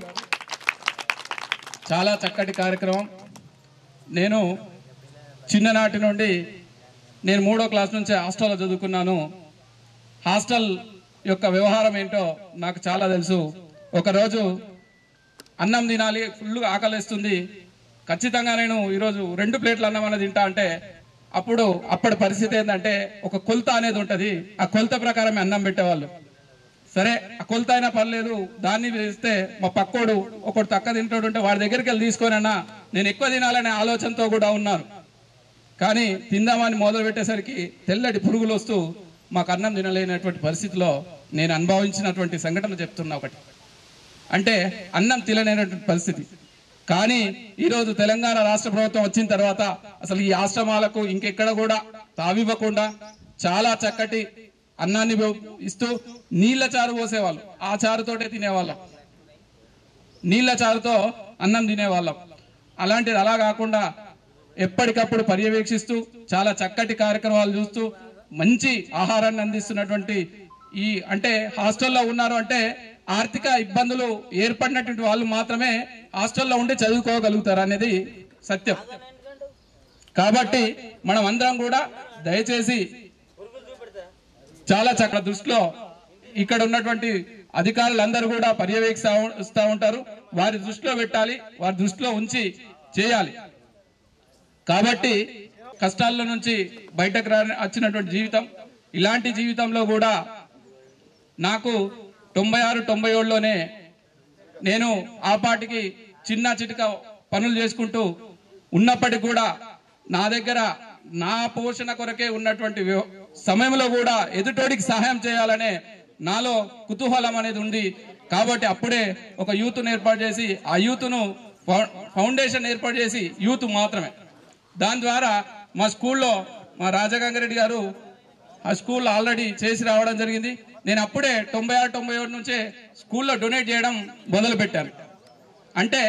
చాలా చక్కటి కార్యక్రమం నేను చిన్ననాటి నుండి నేను మూడో క్లాస్ నుంచి హాస్టల్లో చదువుకున్నాను హాస్టల్ యొక్క వ్యవహారం ఏంటో నాకు చాలా తెలుసు ఒకరోజు అన్నం తినాలి ఫుల్గా ఆకలిస్తుంది ఖచ్చితంగా నేను ఈరోజు రెండు ప్లేట్లు అన్నం అనేది తింటా అంటే అప్పుడు అప్పటి పరిస్థితి ఏంటంటే ఒక కొలత అనేది ఉంటుంది ఆ కొలత ప్రకారమే అన్నం పెట్టేవాళ్ళు సరే ఆ కొలత అయినా పర్లేదు దాన్ని వేస్తే మా పక్కోడు ఒకడు తక్క తింటాడు ఉంటే వాడి దగ్గరికి వెళ్ళి తీసుకొనన్నా నేను ఎక్కువ తినాలనే ఆలోచనతో కూడా ఉన్నాను కానీ తిందామని మొదలు పెట్టేసరికి తెల్లటి పురుగులు వస్తూ మాకు అన్నం తినలేనటువంటి పరిస్థితిలో నేను అనుభవించినటువంటి సంఘటన చెప్తున్నా ఒకటి అంటే అన్నం తినలేనటువంటి పరిస్థితి కానీ ఈరోజు తెలంగాణ రాష్ట్ర ప్రభుత్వం వచ్చిన తర్వాత అసలు ఈ ఆశ్రమాలకు ఇంకెక్కడ కూడా తావివ్వకుండా చాలా చక్కటి అన్నాన్ని ఇస్తూ నీళ్ల చారు పోసేవాళ్ళు ఆ చారుతోటే తినేవాళ్ళం నీళ్ల చారుతో అన్నం తినేవాళ్ళం అలాంటిది అలా కాకుండా ఎప్పటికప్పుడు పర్యవేక్షిస్తూ చాలా చక్కటి కార్యక్రమాలు చూస్తూ మంచి ఆహారాన్ని అందిస్తున్నటువంటి ఈ అంటే హాస్టల్లో ఉన్నారు అంటే ఆర్థిక ఇబ్బందులు ఏర్పడినటువంటి వాళ్ళు మాత్రమే హాస్టల్లో ఉండి చదువుకోగలుగుతారు అనేది సత్యం కాబట్టి మనం అందరం కూడా దయచేసి చాలా చక్కటి దృష్టిలో ఇక్కడ ఉన్నటువంటి అధికారులందరూ కూడా పర్యవేక్షిస్తూ ఉంటారు వారి దృష్టిలో పెట్టాలి వారి దృష్టిలో ఉంచి చేయాలి కాబట్టి కష్టాల నుంచి బయటకు రా వచ్చినటువంటి జీవితం ఇలాంటి జీవితంలో కూడా నాకు తొంభై ఆరు తొంభై ఏడులోనే నేను ఆ పాటికి చిన్న చిటిక పనులు చేసుకుంటూ ఉన్నప్పటికీ కూడా నా దగ్గర నా పోషణ కొరకే ఉన్నటువంటి వ్య- సమయంలో కూడా ఎదుటోడికి సహాయం చేయాలనే నాలో కుతూహలం అనేది ఉంది కాబట్టి అప్పుడే ఒక యూత్ను ఏర్పాటు చేసి ఆ యూత్ను ఫౌ- ఫౌండేషన్ ఏర్పాటు చేసి యూత్ మాత్రమే దాని ద్వారా మా స్కూల్లో మా రాజగంగారెడ్డి గారు ఆ స్కూల్లో ఆల్రెడీ చేసి రావడం జరిగింది నేను అప్పుడే తొంభై ఆరు తొంభై ఏడు నుంచే స్కూల్లో డొనేట్ చేయడం మొదలు పెట్టాను అంటే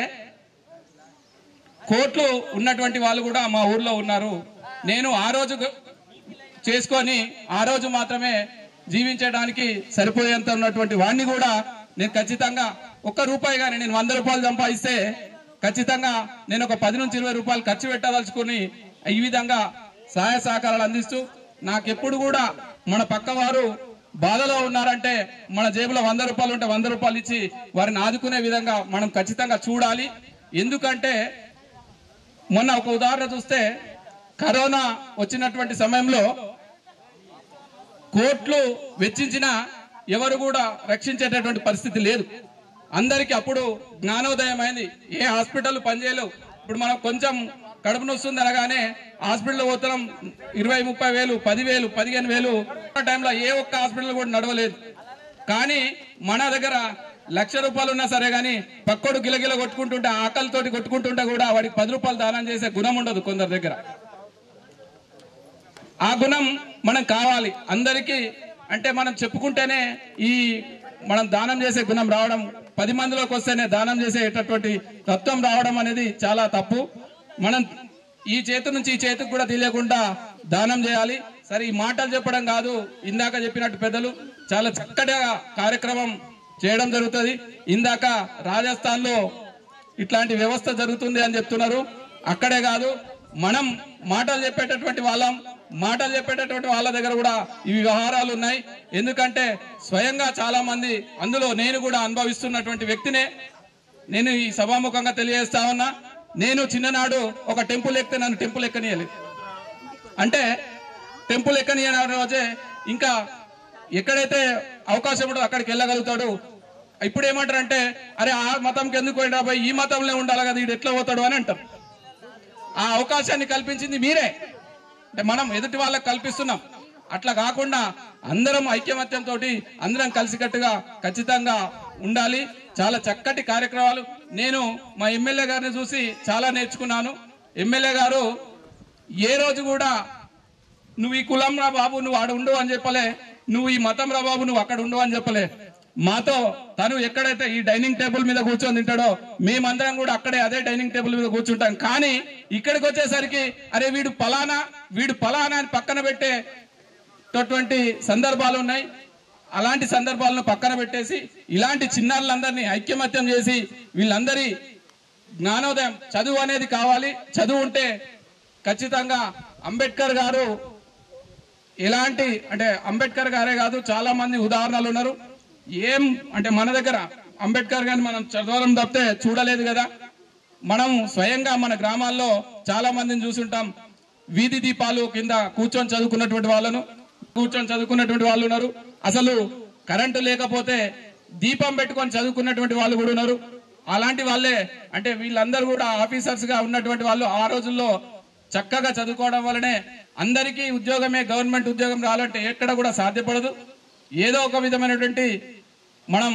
కోట్లు ఉన్నటువంటి వాళ్ళు కూడా మా ఊర్లో ఉన్నారు నేను ఆ రోజు చేసుకొని ఆ రోజు మాత్రమే జీవించడానికి సరిపోయేంత ఉన్నటువంటి వాడిని కూడా నేను ఖచ్చితంగా ఒక్క రూపాయి కానీ నేను వంద రూపాయలు సంపాదిస్తే ఖచ్చితంగా నేను ఒక పది నుంచి ఇరవై రూపాయలు ఖర్చు పెట్టదలుచుకొని ఈ విధంగా సహాయ సహకారాలు అందిస్తూ నాకెప్పుడు కూడా మన పక్క వారు బాధలో ఉన్నారంటే మన జేబులో వంద రూపాయలు ఉంటే వంద రూపాయలు ఇచ్చి వారిని ఆదుకునే విధంగా మనం ఖచ్చితంగా చూడాలి ఎందుకంటే మొన్న ఒక ఉదాహరణ చూస్తే కరోనా వచ్చినటువంటి సమయంలో కోట్లు వెచ్చించిన ఎవరు కూడా రక్షించేటటువంటి పరిస్థితి లేదు అందరికీ అప్పుడు జ్ఞానోదయం అయింది ఏ హాస్పిటల్ పనిచేయలేవు ఇప్పుడు మనం కొంచెం కడుపు నొస్తుంది అనగానే హాస్పిటల్ పోతున్నాం ఇరవై ముప్పై వేలు పదివేలు పదిహేను వేలు ఆ టైంలో ఏ ఒక్క హాస్పిటల్ కూడా నడవలేదు కానీ మన దగ్గర లక్ష రూపాయలు ఉన్నా సరే కానీ పక్కోడు గిలగిల కొట్టుకుంటుంటే ఆకలితోటి కొట్టుకుంటుంటే కూడా వాడికి పది రూపాయలు దానం చేసే గుణం ఉండదు కొందరి దగ్గర ఆ గుణం మనం కావాలి అందరికీ అంటే మనం చెప్పుకుంటేనే ఈ మనం దానం చేసే గుణం రావడం పది మందిలోకి వస్తేనే దానం చేసేటటువంటి తత్వం రావడం అనేది చాలా తప్పు మనం ఈ చేతి నుంచి ఈ చేతికి కూడా తెలియకుండా దానం చేయాలి సరే ఈ మాటలు చెప్పడం కాదు ఇందాక చెప్పినట్టు పెద్దలు చాలా చక్కటిగా కార్యక్రమం చేయడం జరుగుతుంది ఇందాక రాజస్థాన్ లో ఇట్లాంటి వ్యవస్థ జరుగుతుంది అని చెప్తున్నారు అక్కడే కాదు మనం మాటలు చెప్పేటటువంటి వాళ్ళం మాటలు చెప్పేటటువంటి వాళ్ళ దగ్గర కూడా ఈ వ్యవహారాలు ఉన్నాయి ఎందుకంటే స్వయంగా చాలా మంది అందులో నేను కూడా అనుభవిస్తున్నటువంటి వ్యక్తినే నేను ఈ సభాముఖంగా తెలియజేస్తా ఉన్నా నేను చిన్ననాడు ఒక టెంపుల్ ఎక్కితే నన్ను టెంపుల్ ఎక్కనియాలి అంటే టెంపుల్ ఎక్కనియని రోజే ఇంకా ఎక్కడైతే అవకాశం ఉంటుందో అక్కడికి వెళ్ళగలుగుతాడు ఇప్పుడు ఏమంటారంటే అరే ఆ మతంకి ఎందుకు పోయినా పోయి ఈ మతంలో ఉండాలి కదా వీడు ఎట్లా పోతాడు అని అంటారు ఆ అవకాశాన్ని కల్పించింది మీరే అంటే మనం ఎదుటి వాళ్ళకి కల్పిస్తున్నాం అట్లా కాకుండా అందరం ఐక్యమత్యంతో అందరం కలిసికట్టుగా ఖచ్చితంగా ఉండాలి చాలా చక్కటి కార్యక్రమాలు నేను మా ఎమ్మెల్యే గారిని చూసి చాలా నేర్చుకున్నాను ఎమ్మెల్యే గారు ఏ రోజు కూడా నువ్వు ఈ కులం రా బాబు నువ్వు ఆడ ఉండు అని చెప్పలే నువ్వు ఈ మతం రా బాబు నువ్వు అక్కడ ఉండు అని చెప్పలే మాతో తను ఎక్కడైతే ఈ డైనింగ్ టేబుల్ మీద కూర్చొని తింటాడో మేమందరం కూడా అక్కడే అదే డైనింగ్ టేబుల్ మీద కూర్చుంటాం కానీ ఇక్కడికి వచ్చేసరికి అరే వీడు పలానా వీడు పలానా అని పక్కన పెట్టేటటువంటి సందర్భాలు ఉన్నాయి అలాంటి సందర్భాలను పక్కన పెట్టేసి ఇలాంటి చిన్నారులందరినీ ఐక్యమత్యం చేసి వీళ్ళందరి జ్ఞానోదయం చదువు అనేది కావాలి చదువు ఉంటే ఖచ్చితంగా అంబేద్కర్ గారు ఎలాంటి అంటే అంబేద్కర్ గారే కాదు చాలా మంది ఉదాహరణలు ఉన్నారు ఏం అంటే మన దగ్గర అంబేద్కర్ గారిని మనం చదవడం తప్పితే చూడలేదు కదా మనం స్వయంగా మన గ్రామాల్లో చాలా మందిని చూసుంటాం వీధి దీపాలు కింద కూర్చొని చదువుకున్నటువంటి వాళ్ళను కూర్చొని చదువుకున్నటువంటి వాళ్ళు ఉన్నారు అసలు కరెంటు లేకపోతే దీపం పెట్టుకొని చదువుకున్నటువంటి వాళ్ళు కూడా ఉన్నారు అలాంటి వాళ్ళే అంటే వీళ్ళందరూ కూడా ఆఫీసర్స్ గా ఉన్నటువంటి వాళ్ళు ఆ రోజుల్లో చక్కగా చదువుకోవడం వల్లనే అందరికీ ఉద్యోగమే గవర్నమెంట్ ఉద్యోగం రావాలంటే ఎక్కడ కూడా సాధ్యపడదు ఏదో ఒక విధమైనటువంటి మనం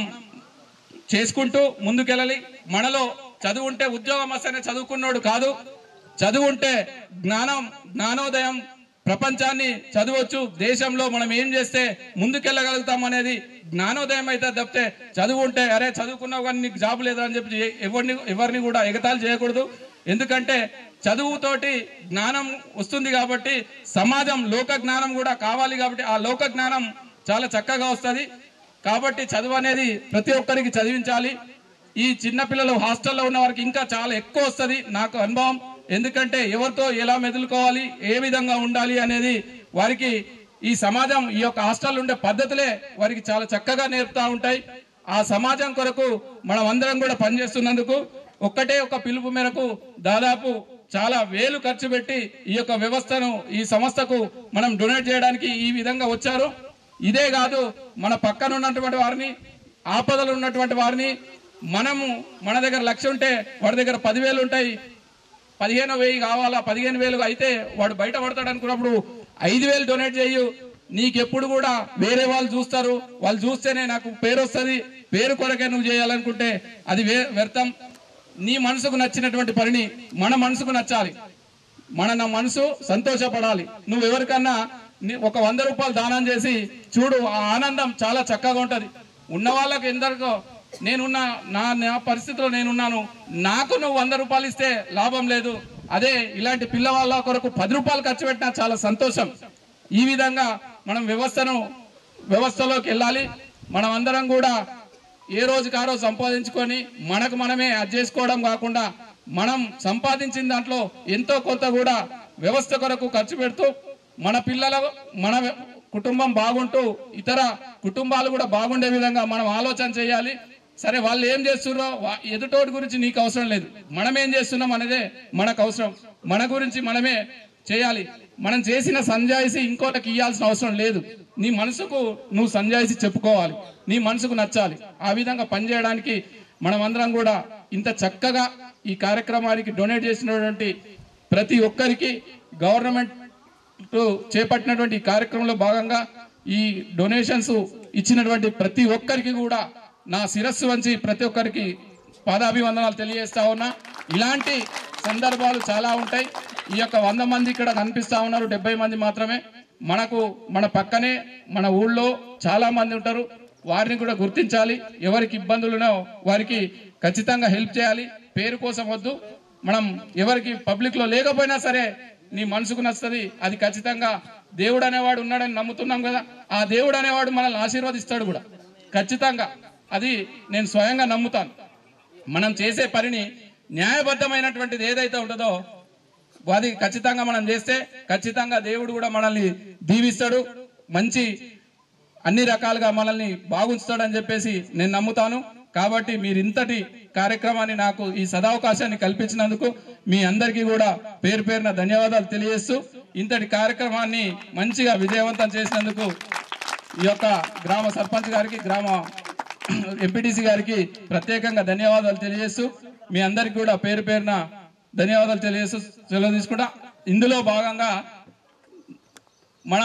చేసుకుంటూ ముందుకెళ్ళాలి మనలో చదువు ఉంటే ఉద్యోగం వస్తేనే చదువుకున్నాడు కాదు చదువు ఉంటే జ్ఞానం జ్ఞానోదయం ప్రపంచాన్ని చదవచ్చు దేశంలో మనం ఏం చేస్తే ముందుకెళ్ళగలుగుతాం అనేది జ్ఞానోదయం అయితే తప్పితే చదువు ఉంటే అరే చదువుకున్నావు కానీ నీకు జాబ్ లేదా అని చెప్పి ఏ- ఎవరిని ఎవరిని కూడా ఎగతాళి చేయకూడదు ఎందుకంటే చదువుతోటి జ్ఞానం వస్తుంది కాబట్టి సమాజం లోక జ్ఞానం కూడా కావాలి కాబట్టి ఆ లోక జ్ఞానం చాలా చక్కగా వస్తుంది కాబట్టి చదువు అనేది ప్రతి ఒక్కరికి చదివించాలి ఈ చిన్న పిల్లలు హాస్టల్లో ఉన్న వారికి ఇంకా చాలా ఎక్కువ వస్తుంది నాకు అనుభవం ఎందుకంటే ఎవరితో ఎలా మెదులుకోవాలి ఏ విధంగా ఉండాలి అనేది వారికి ఈ సమాజం ఈ యొక్క హాస్టల్ ఉండే పద్ధతులే వారికి చాలా చక్కగా నేర్పుతా ఉంటాయి ఆ సమాజం కొరకు మనం అందరం కూడా పనిచేస్తున్నందుకు ఒక్కటే ఒక పిలుపు మేరకు దాదాపు చాలా వేలు ఖర్చు పెట్టి ఈ యొక్క వ్యవస్థను ఈ సంస్థకు మనం డొనేట్ చేయడానికి ఈ విధంగా వచ్చారు ఇదే కాదు మన పక్కన ఉన్నటువంటి వారిని ఆపదలు ఉన్నటువంటి వారిని మనము మన దగ్గర లక్ష ఉంటే వాడి దగ్గర పదివేలు ఉంటాయి పదిహేను వెయ్యి కావాలా పదిహేను వేలు అయితే వాడు బయట పడతాడు అనుకున్నప్పుడు ఐదు వేలు డొనేట్ చేయు నీకెప్పుడు కూడా వేరే వాళ్ళు చూస్తారు వాళ్ళు చూస్తేనే నాకు పేరు వస్తుంది పేరు కొరకే నువ్వు చేయాలనుకుంటే అది వే- వ్యర్థం నీ మనసుకు నచ్చినటువంటి పనిని మన మనసుకు నచ్చాలి మన నా మనసు సంతోషపడాలి నువ్వు ఎవరికన్నా నీ- ఒక వంద రూపాయలు దానం చేసి చూడు ఆ ఆనందం చాలా చక్కగా ఉంటది ఉన్న వాళ్ళకి ఎందరికో నేనున్న నా నా పరిస్థితిలో నేనున్నాను నాకు నువ్వు వంద రూపాయలు ఇస్తే లాభం లేదు అదే ఇలాంటి పిల్లవాళ్ళ కొరకు పది రూపాయలు ఖర్చు పెట్టినా చాలా సంతోషం ఈ విధంగా మనం వ్యవస్థను వ్యవస్థలోకి వెళ్ళాలి మనం అందరం కూడా ఏ రోజుకి ఆ రోజు సంపాదించుకొని మనకు మనమే అది చేసుకోవడం కాకుండా మనం సంపాదించిన దాంట్లో ఎంతో కొంత కూడా వ్యవస్థ కొరకు ఖర్చు పెడుతూ మన పిల్లల మన కుటుంబం బాగుంటూ ఇతర కుటుంబాలు కూడా బాగుండే విధంగా మనం ఆలోచన చేయాలి సరే వాళ్ళు ఏం చేస్తున్నారో వా- ఎదుటోటి గురించి నీకు అవసరం లేదు మనం ఏం చేస్తున్నాం అనేదే మనకు అవసరం మన గురించి మనమే చేయాలి మనం చేసిన సంజాయిసి ఇంకోటికి ఇవ్వాల్సిన అవసరం లేదు నీ మనసుకు నువ్వు సంజాయిసి చెప్పుకోవాలి నీ మనసుకు నచ్చాలి ఆ విధంగా పనిచేయడానికి మనం అందరం కూడా ఇంత చక్కగా ఈ కార్యక్రమానికి డొనేట్ చేసినటువంటి ప్రతి ఒక్కరికి గవర్నమెంట్ చేపట్టినటువంటి ఈ కార్యక్రమంలో భాగంగా ఈ డొనేషన్స్ ఇచ్చినటువంటి ప్రతి ఒక్కరికి కూడా నా శిరస్సు వంచి ప్రతి ఒక్కరికి పాదాభివందనాలు తెలియజేస్తా ఉన్నా ఇలాంటి సందర్భాలు చాలా ఉంటాయి ఈ యొక్క వంద మంది ఇక్కడ కనిపిస్తా ఉన్నారు డెబ్బై మంది మాత్రమే మనకు మన పక్కనే మన ఊళ్ళో చాలా మంది ఉంటారు వారిని కూడా గుర్తించాలి ఎవరికి ఇబ్బందులునో వారికి ఖచ్చితంగా హెల్ప్ చేయాలి పేరు కోసం వద్దు మనం ఎవరికి పబ్లిక్ లో లేకపోయినా సరే నీ మనసుకు నచ్చుతుంది అది ఖచ్చితంగా దేవుడు అనేవాడు ఉన్నాడని నమ్ముతున్నాం కదా ఆ దేవుడు అనేవాడు మనల్ని ఆశీర్వదిస్తాడు కూడా ఖచ్చితంగా అది నేను స్వయంగా నమ్ముతాను మనం చేసే పనిని న్యాయబద్ధమైనటువంటిది ఏదైతే ఉంటుందో అది ఖచ్చితంగా మనం చేస్తే ఖచ్చితంగా దేవుడు కూడా మనల్ని దీవిస్తాడు మంచి అన్ని రకాలుగా మనల్ని బాగుంచుతాడని చెప్పేసి నేను నమ్ముతాను కాబట్టి మీరు ఇంతటి కార్యక్రమాన్ని నాకు ఈ సదావకాశాన్ని కల్పించినందుకు మీ అందరికీ కూడా పేరు పేరున ధన్యవాదాలు తెలియజేస్తూ ఇంతటి కార్యక్రమాన్ని మంచిగా విజయవంతం చేసినందుకు ఈ యొక్క గ్రామ సర్పంచ్ గారికి గ్రామ ఎంపీటీసీ గారికి ప్రత్యేకంగా ధన్యవాదాలు తెలియజేస్తూ మీ అందరికి కూడా పేరు పేరున ధన్యవాదాలు తెలియజేస్తూ సెలవు తీసుకుంటా ఇందులో భాగంగా మన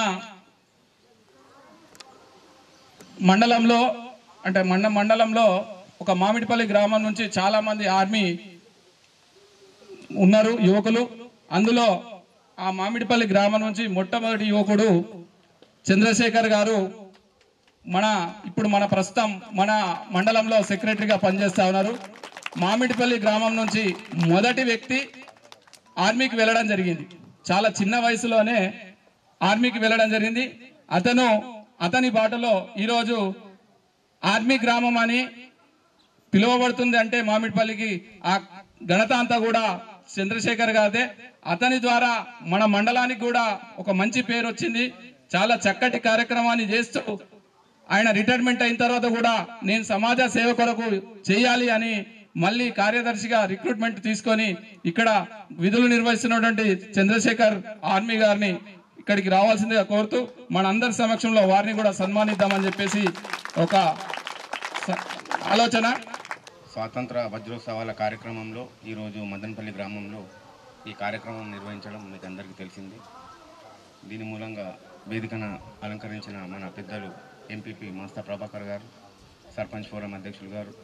మండలంలో అంటే మండ మండలంలో ఒక మామిడిపల్లి గ్రామం నుంచి చాలా మంది ఆర్మీ ఉన్నారు యువకులు అందులో ఆ మామిడిపల్లి గ్రామం నుంచి మొట్టమొదటి యువకుడు చంద్రశేఖర్ గారు మన ఇప్పుడు మన ప్రస్తుతం మన మండలంలో సెక్రటరీగా పనిచేస్తా ఉన్నారు మామిడిపల్లి గ్రామం నుంచి మొదటి వ్యక్తి ఆర్మీకి వెళ్ళడం జరిగింది చాలా చిన్న వయసులోనే ఆర్మీకి వెళ్ళడం జరిగింది అతను అతని బాటలో ఈరోజు ఆర్మీ గ్రామం అని పిలువబడుతుంది అంటే మామిడిపల్లికి ఆ ఘనత అంతా కూడా చంద్రశేఖర్ గారిదే అతని ద్వారా మన మండలానికి కూడా ఒక మంచి పేరు వచ్చింది చాలా చక్కటి కార్యక్రమాన్ని చేస్తూ ఆయన రిటైర్మెంట్ అయిన తర్వాత కూడా నేను సమాజ సేవ కొరకు చేయాలి అని మళ్ళీ కార్యదర్శిగా రిక్రూట్మెంట్ తీసుకొని ఇక్కడ విధులు నిర్వహిస్తున్నటువంటి చంద్రశేఖర్ ఆర్మీ గారిని ఇక్కడికి రావాల్సిందిగా కోరుతూ మనందరి సమక్షంలో వారిని కూడా సన్మానిద్దామని చెప్పేసి ఒక స- ఆలోచన స్వాతంత్ర వజ్రోత్సవాల కార్యక్రమంలో ఈరోజు మదనపల్లి గ్రామంలో ఈ కార్యక్రమం నిర్వహించడం మీకు అందరికీ తెలిసింది దీని మూలంగా వేదికను అలంకరించిన మన పెద్దలు ఎంపీపీ మాస్తా ప్రభాకర్ గారు సర్పంచ్ ఫోరం అధ్యక్షులు గారు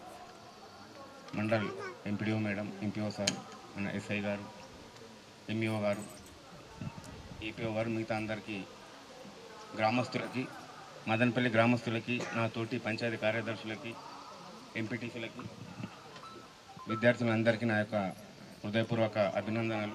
mandal MPDO madam MPO sir మన ఎస్ఐ గారు ఎంఈఓ గారు ఈపీఓ గారు మిగతా అందరికీ గ్రామస్తులకి మదనపల్లి గ్రామస్తులకి నా తోటి పంచాయతీ కార్యదర్శులకి ఎంపీటీసీలకి విద్యార్థులందరికీ నా యొక్క హృదయపూర్వక అభినందనలు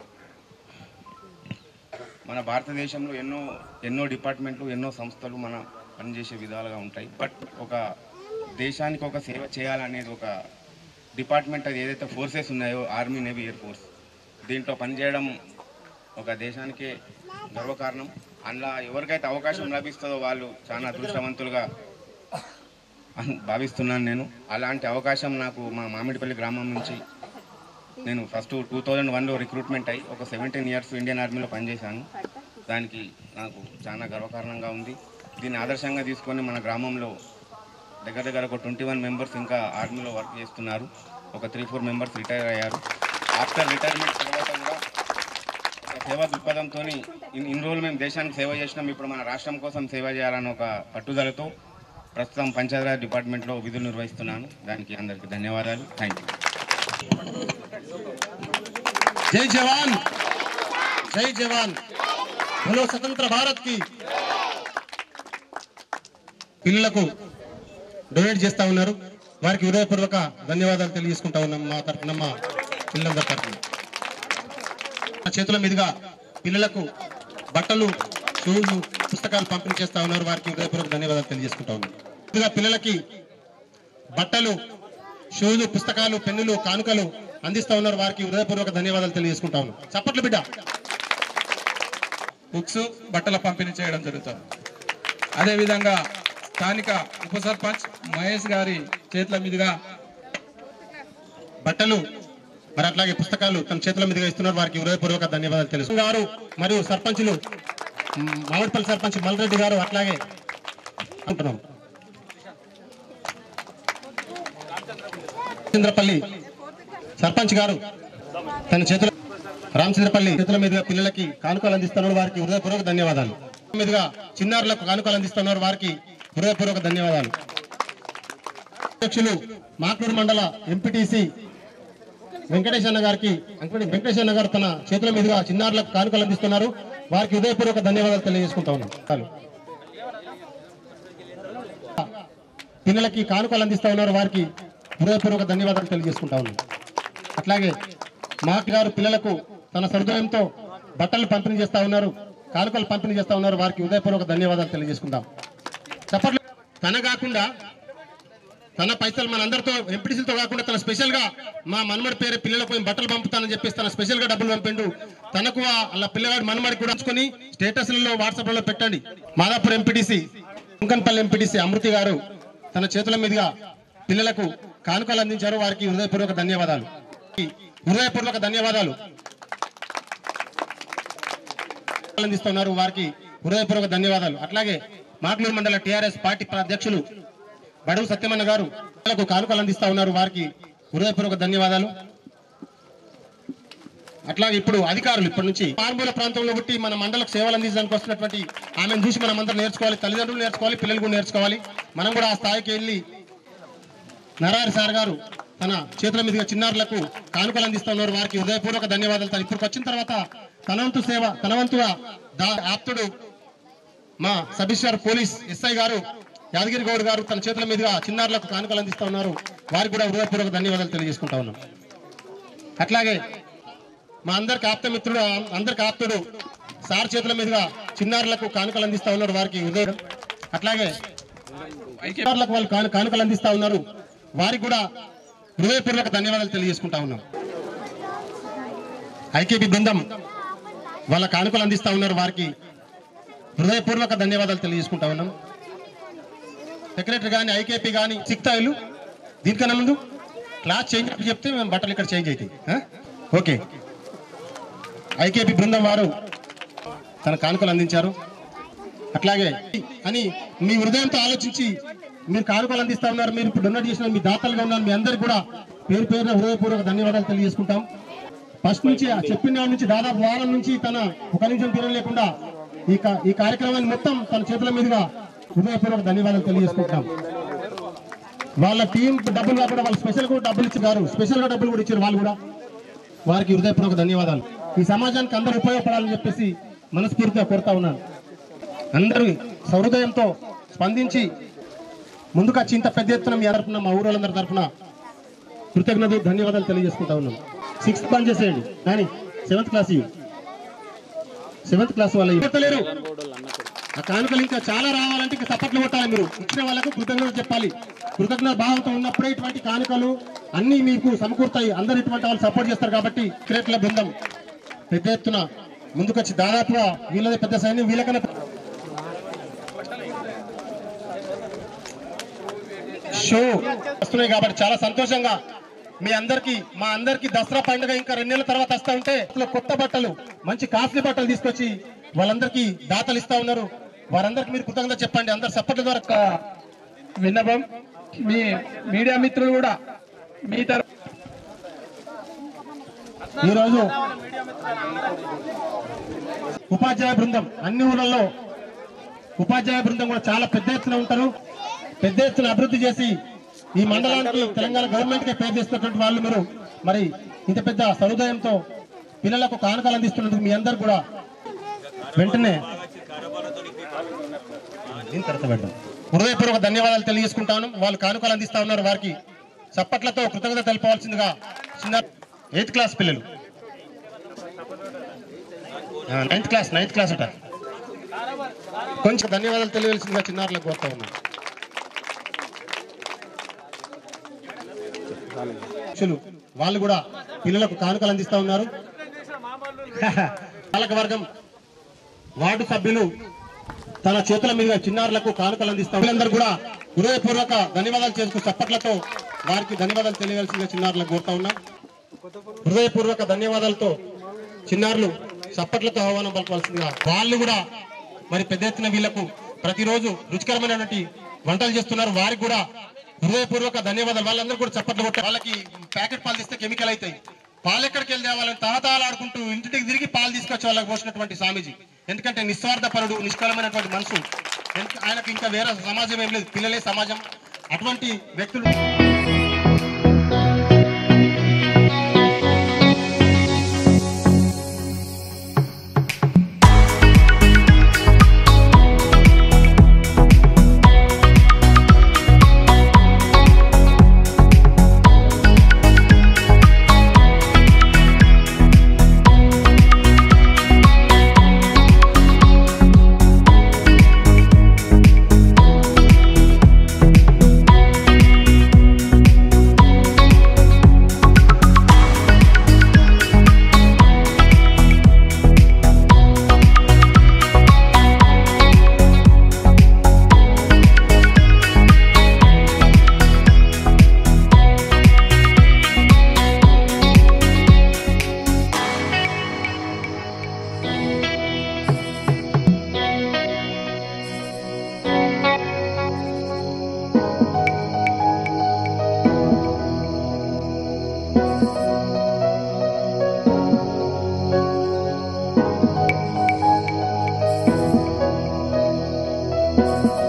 మన భారతదేశంలో ఎన్నో ఎన్నో డిపార్ట్మెంట్లు ఎన్నో సంస్థలు మన పనిచేసే విధాలుగా ఉంటాయి బట్ ఒక దేశానికి ఒక సేవ చేయాలనేది ఒక డిపార్ట్మెంట్ అది ఏదైతే ఫోర్సెస్ ఉన్నాయో ఆర్మీ నేవీ ఎయిర్ ఫోర్స్ దీంట్లో పనిచేయడం ఒక దేశానికే గర్వకారణం అందులో ఎవరికైతే అవకాశం లభిస్తుందో వాళ్ళు చాలా అదృష్టవంతులుగా అన్- భావిస్తున్నాను నేను అలాంటి అవకాశం నాకు మా మామిడిపల్లి గ్రామం నుంచి నేను ఫస్ట్ టూ థౌజండ్ వన్లో రిక్రూట్మెంట్ అయ్యి ఒక సెవెంటీన్ ఇయర్స్ ఇండియన్ ఆర్మీలో పనిచేశాను దానికి నాకు చాలా గర్వకారణంగా ఉంది దీన్ని ఆదర్శంగా తీసుకొని మన గ్రామంలో దగ్గర దగ్గర ఒక ట్వంటీ వన్ మెంబర్స్ ఇంకా ఆర్మీలో వర్క్ చేస్తున్నారు ఒక త్రీ ఫోర్ మెంబర్స్ రిటైర్ అయ్యారు ఆఫ్టర్ రిటైర్మెంట్ తర్వాత కూడా ఒక సేవా దృక్పథంతో ఇన్ని రోజులు మేము దేశానికి సేవ చేసినాం ఇప్పుడు మన రాష్ట్రం కోసం సేవ చేయాలని ఒక పట్టుదలతో ప్రస్తుతం పంచాయతీరాజ్ డిపార్ట్మెంట్లో విధులు నిర్వహిస్తున్నాను దానికి అందరికీ ధన్యవాదాలు థ్యాంక్ యూ జై జవాన్ జై జవాన్ బలో స్వతంత్ర భారత్ కి పిల్లలకు డొనేట్ చేస్తా ఉన్నారు వారికి హృదయపూర్వక ధన్యవాదాలు తెలియజేసుకుంటా ఉన్నాం మా తరఫున మా పిల్లలందరి తరఫున మా చేతుల మీదుగా పిల్లలకు బట్టలు షూలు పుస్తకాలు పంపిణీ చేస్తా ఉన్నారు వారికి హృదయపూర్వక ధన్యవాదాలు తెలియజేసుకుంటా ఉన్నాం ముందుగా పిల్లలకి బట్టలు షూలు పుస్తకాలు పెన్నులు కానుకలు అందిస్తా ఉన్నారు వారికి హృదయపూర్వక ధన్యవాదాలు తెలియజేసుకుంటా ఉన్నాం చప్పట్లు బిడ్డ బుక్స్ బట్టల పంపిణీ చేయడం జరుగుతుంది అదేవిధంగా స్థానిక ఉప సర్పంచ్ మహేష్ గారి చేతుల మీదుగా బట్టలు మరి అట్లాగే పుస్తకాలు తన చేతుల మీదుగా ఇస్తున్నారు వారికి హృదయపూర్వక ధన్యవాదాలు తెలుసు గారు మరియు సర్పంచులు మ్, మామిడిపల్లి సర్పంచ్ మల్రెడ్డి గారు అట్లాగే అంటున్నాం రామచంద్రపల్లి సర్పంచ్ గారు తన చేతుల రామచంద్రపల్లి చేతుల మీదుగా పిల్లలకి కానుకలు అందిస్తున్నారు వారికి హృదయపూర్వక ధన్యవాదాలు మీదుగా చిన్నారులకు కానుకలు అందిస్తున్నారు వారికి హృదయపూర్వక ధన్యవాదాలు అధ్యక్షులు మాక్లూరు మండల ఎంపీటీసీ వెంకటేష్ అన్న గారికి అంకటి వెంకటేష్ అన్న గారు తన చేతుల మీదుగా చిన్నారులకు కానుకలు అందిస్తున్నారు వారికి హృదయపూర్వక ధన్యవాదాలు తెలియజేసుకుంటా ఉన్నాం చాలు. పిల్లలకి కానుకలు అందిస్తా ఉన్నారు వారికి హృదయపూర్వక ధన్యవాదాలు తెలియజేసుకుంటా ఉన్నాం అట్లాగే మాక్ గారు పిల్లలకు తన సౌకర్యంతో బట్టలు పంపిణీ చేస్తా ఉన్నారు కానుకలు పంపిణీ చేస్తా ఉన్నారు వారికి హృదయపూర్వక ధన్యవాదాలు తెలియజేసుకుందాం చెప్పట్లు తన కాకుండా తన పైసలు మనందరితో ఎంపీటీసీలతో కాకుండా తన స్పెషల్ గా మా మనమడి పేరు పిల్లలకు మేము బట్టలు పంపుతానని చెప్పేసి తన స్పెషల్ గా డబ్బులు పంపిండు తనకు ఆ- అలా పిల్లగాడు మనమడి కూడా ఉంచుకొని స్టేటస్లలో వాట్సాప్ లో పెట్టండి మాదాపూర్ ఎంపీటీసీ కుంకన్పల్లి ఎంపీటీసీ అమృతి గారు తన చేతుల మీదుగా పిల్లలకు కానుకలు అందించారు వారికి హృదయపూర్వక ధన్యవాదాలు హృదయపూర్వక ధన్యవాదాలు అందిస్తున్నారు వారికి హృదయపూర్వక ధన్యవాదాలు అట్లాగే మాక్లూరు మండల టిఆర్ఎస్ పార్టీ అధ్యక్షులు బడుగు సత్యమన్న గారు వాళ్ళకు కానుకలు అందిస్తా ఉన్నారు వారికి హృదయపూర్వక ధన్యవాదాలు అట్లాగే ఇప్పుడు అధికారులు ఇప్పటి నుంచి మారుమూల ప్రాంతంలో పుట్టి మన మండలకు సేవలు అందించడానికి వస్తున్నటువంటి ఆమెను చూసి మనం అందరం నేర్చుకోవాలి తల్లిదండ్రులు నేర్చుకోవాలి పిల్లలు కూడా నేర్చుకోవాలి మనం కూడా ఆ స్థాయికి వెళ్ళి నరారి సార్ గారు తన చేతుల మీదుగా చిన్నారులకు కానుకలు అందిస్తా ఉన్నారు వారికి హృదయపూర్వక ధన్యవాదాలు తను ఇప్పటికి వచ్చిన తర్వాత తన వంతు సేవ తన వంతుగా దా- ఆప్తుడు మా సబిషర్ పోలీస్ ఎస్ఐ గారు యాదగిరి గౌడ్ గారు తన చేతుల మీదుగా చిన్నారులకు కానుకలు అందిస్తా ఉన్నారు వారికి కూడా హృదయపూర్వక ధన్యవాదాలు తెలియజేసుకుంటా ఉన్నాం అట్లాగే మా అందరికి ఆప్తమిత్రుడు అందరికి ఆప్తుడు సార్ చేతుల మీదుగా చిన్నారులకు కానుకలు అందిస్తా ఉన్నారు వారికి హృదయం అట్లాగే చిన్నారులకు వాళ్ళు కాను- కానుకలు అందిస్తా ఉన్నారు వారికి కూడా హృదయపూర్వక ధన్యవాదాలు తెలియజేసుకుంటా ఉన్నాం ఐకేపీ బృందం వాళ్ళ కానుకలు అందిస్తా ఉన్నారు వారికి హృదయపూర్వక ధన్యవాదాలు తెలియజేసుకుంటా ఉన్నాం సెక్రటరీ కానీ ఐకేపీ కానీ సిక్తాయిలు దీనికన్నా ముందు క్లాస్ చేంజ్ అయ్యి చెప్తే మేము బట్టలు ఇక్కడ చేంజ్ అవుతాయి ఆ? ఓకే ఐకేపీ బృందం వారు తన కానుకలు అందించారు అట్లాగే అని మీ హృదయంతో ఆలోచించి మీరు కానుకలు అందిస్తా ఉన్నారు మీరు ఇప్పుడు డొనేట్ చేసిన మీ దాతలుగా ఉన్నారు మీ అందరికి కూడా పేరు పేరున హృదయపూర్వక ధన్యవాదాలు తెలియజేసుకుంటాం ఫస్ట్ నుంచి ఆ చెప్పిన నాటి నుంచి దాదాపు వారం నుంచి తన ఒక నిమిషం తీరం లేకుండా ఈ కా- ఈ కార్యక్రమాన్ని మొత్తం తన చేతుల మీదుగా హృదయపూర్వక ధన్యవాదాలు తెలియజేసుకుంటాం వాళ్ళ టీం డబ్బులు కాకుండా వాళ్ళు స్పెషల్ కూడా డబ్బులు ఇచ్చారు స్పెషల్ గా డబ్బులు కూడా ఇచ్చారు వాళ్ళు కూడా వారికి హృదయపూర్వక ధన్యవాదాలు ఈ సమాజానికి అందరూ ఉపయోగపడాలని చెప్పేసి మనస్ఫూర్తిగా కోరుతా ఉన్నాను అందరూ సహృదయంతో స్పందించి ముందుకు వచ్చి ఇంత పెద్ద ఎత్తున మీ తరఫున మా ఊరోళ్ళందరి తరఫున కృతజ్ఞతలు ధన్యవాదాలు తెలియజేసుకుంటా ఉన్నాం సిక్స్త్ పని చేసేయండి కానీ సెవెంత్ క్లాస్ సెవెంత్ క్లాస్ వాళ్ళు ఇవ్వలేరు ఆ కానుకలు ఇంకా చాలా రావాలంటే ఇంకా సపట్లు కొట్టాలి మీరు ఇచ్చిన వాళ్ళకు కృతజ్ఞత చెప్పాలి కృతజ్ఞత భావంతో ఉన్నప్పుడే ఇటువంటి కానుకలు అన్ని మీకు సమకూరుతాయి అందరు ఇటువంటి వాళ్ళు సపోర్ట్ చేస్తారు కాబట్టి క్రికెట్ల బృందం పెద్ద ఎత్తున ముందుకొచ్చి దాదాపుగా వీళ్ళదే పెద్ద సైన్యం వీళ్ళకన్నా షో వస్తున్నాయి కాబట్టి చాలా సంతోషంగా మీ అందరికి మా అందరికి దసరా పండుగ ఇంకా రెండు నెలల తర్వాత వస్తా ఉంటే అసలు కొత్త బట్టలు మంచి కాస్ట్లీ బట్టలు తీసుకొచ్చి వాళ్ళందరికీ దాతలు ఇస్తా ఉన్నారు వారందరికి మీరు కృతజ్ఞత చెప్పండి అందరు సపోర్ట్ ద్వారా విన్నపం మీ మీడియా మిత్రులు కూడా మీ తరఫు ఈరోజు ఉపాధ్యాయ బృందం అన్ని ఊళ్ళల్లో ఉపాధ్యాయ బృందం కూడా చాలా పెద్ద ఎత్తున ఉంటారు పెద్ద ఎత్తున అభివృద్ధి చేసి ఈ మండలానికి తెలంగాణ గవర్నమెంట్ కి పేరు చేస్తున్నటువంటి వాళ్ళు మీరు మరి ఇంత పెద్ద సహృదయంతో పిల్లలకు కానుకలు అందిస్తున్నందుకు మీ అందరు కూడా వెంటనే దీని తర్వాత పెడదాం. హృదయపూర్వక ధన్యవాదాలు తెలియజేసుకుంటాను వాళ్ళు కానుకలు అందిస్తా ఉన్నారు వారికి చప్పట్లతో కృతజ్ఞత తెలపవలసిందిగా చిన్న ఎయిత్ క్లాస్ పిల్లలు నైన్త్ క్లాస్ నైన్త్ క్లాస్ అట కొంచెం ధన్యవాదాలు తెలియవలసిందిగా చిన్నారులకు కోరుతా ఉన్నాను అధ్యక్షులు వాళ్ళు కూడా పిల్లలకు కానుకలు అందిస్తా ఉన్నారు పాలక వర్గం వార్డు సభ్యులు తన చేతుల మీదుగా చిన్నారులకు కానుకలు అందిస్తా వీళ్ళందరూ కూడా హృదయపూర్వక ధన్యవాదాలు చేసుకు చప్పట్లతో వారికి ధన్యవాదాలు తెలియవలసిందిగా చిన్నారులకు కోరుతా ఉన్నాం హృదయపూర్వక ధన్యవాదాలతో చిన్నారులు చప్పట్లతో ఆహ్వానం పలకవలసిందిగా వాళ్ళు కూడా మరి పెద్ద ఎత్తున వీళ్లకు ప్రతిరోజు రుచికరమైనటువంటి వంటలు చేస్తున్నారు వారికి కూడా హృదయపూర్వక ధన్యవాదాలు వాళ్ళందరూ కూడా చప్పట్లు కొట్టారు వాళ్ళకి ప్యాకెట్ పాలు తీస్తే కెమికల్ అవుతాయి పాలు ఎక్కడికి వెళ్తే వాళ్ళని తహతాలాడుకుంటూ ఇంటికి తిరిగి పాలు తీసుకొచ్చి వాళ్ళకి పోసినటువంటి స్వామీజీ ఎందుకంటే నిస్వార్థపరుడు నిష్కలమైనటువంటి మనసు ఎందుకు- ఆయనకు ఇంకా వేరే సమాజం ఏం లేదు పిల్లలే సమాజం అటువంటి వ్యక్తులు శ్రీ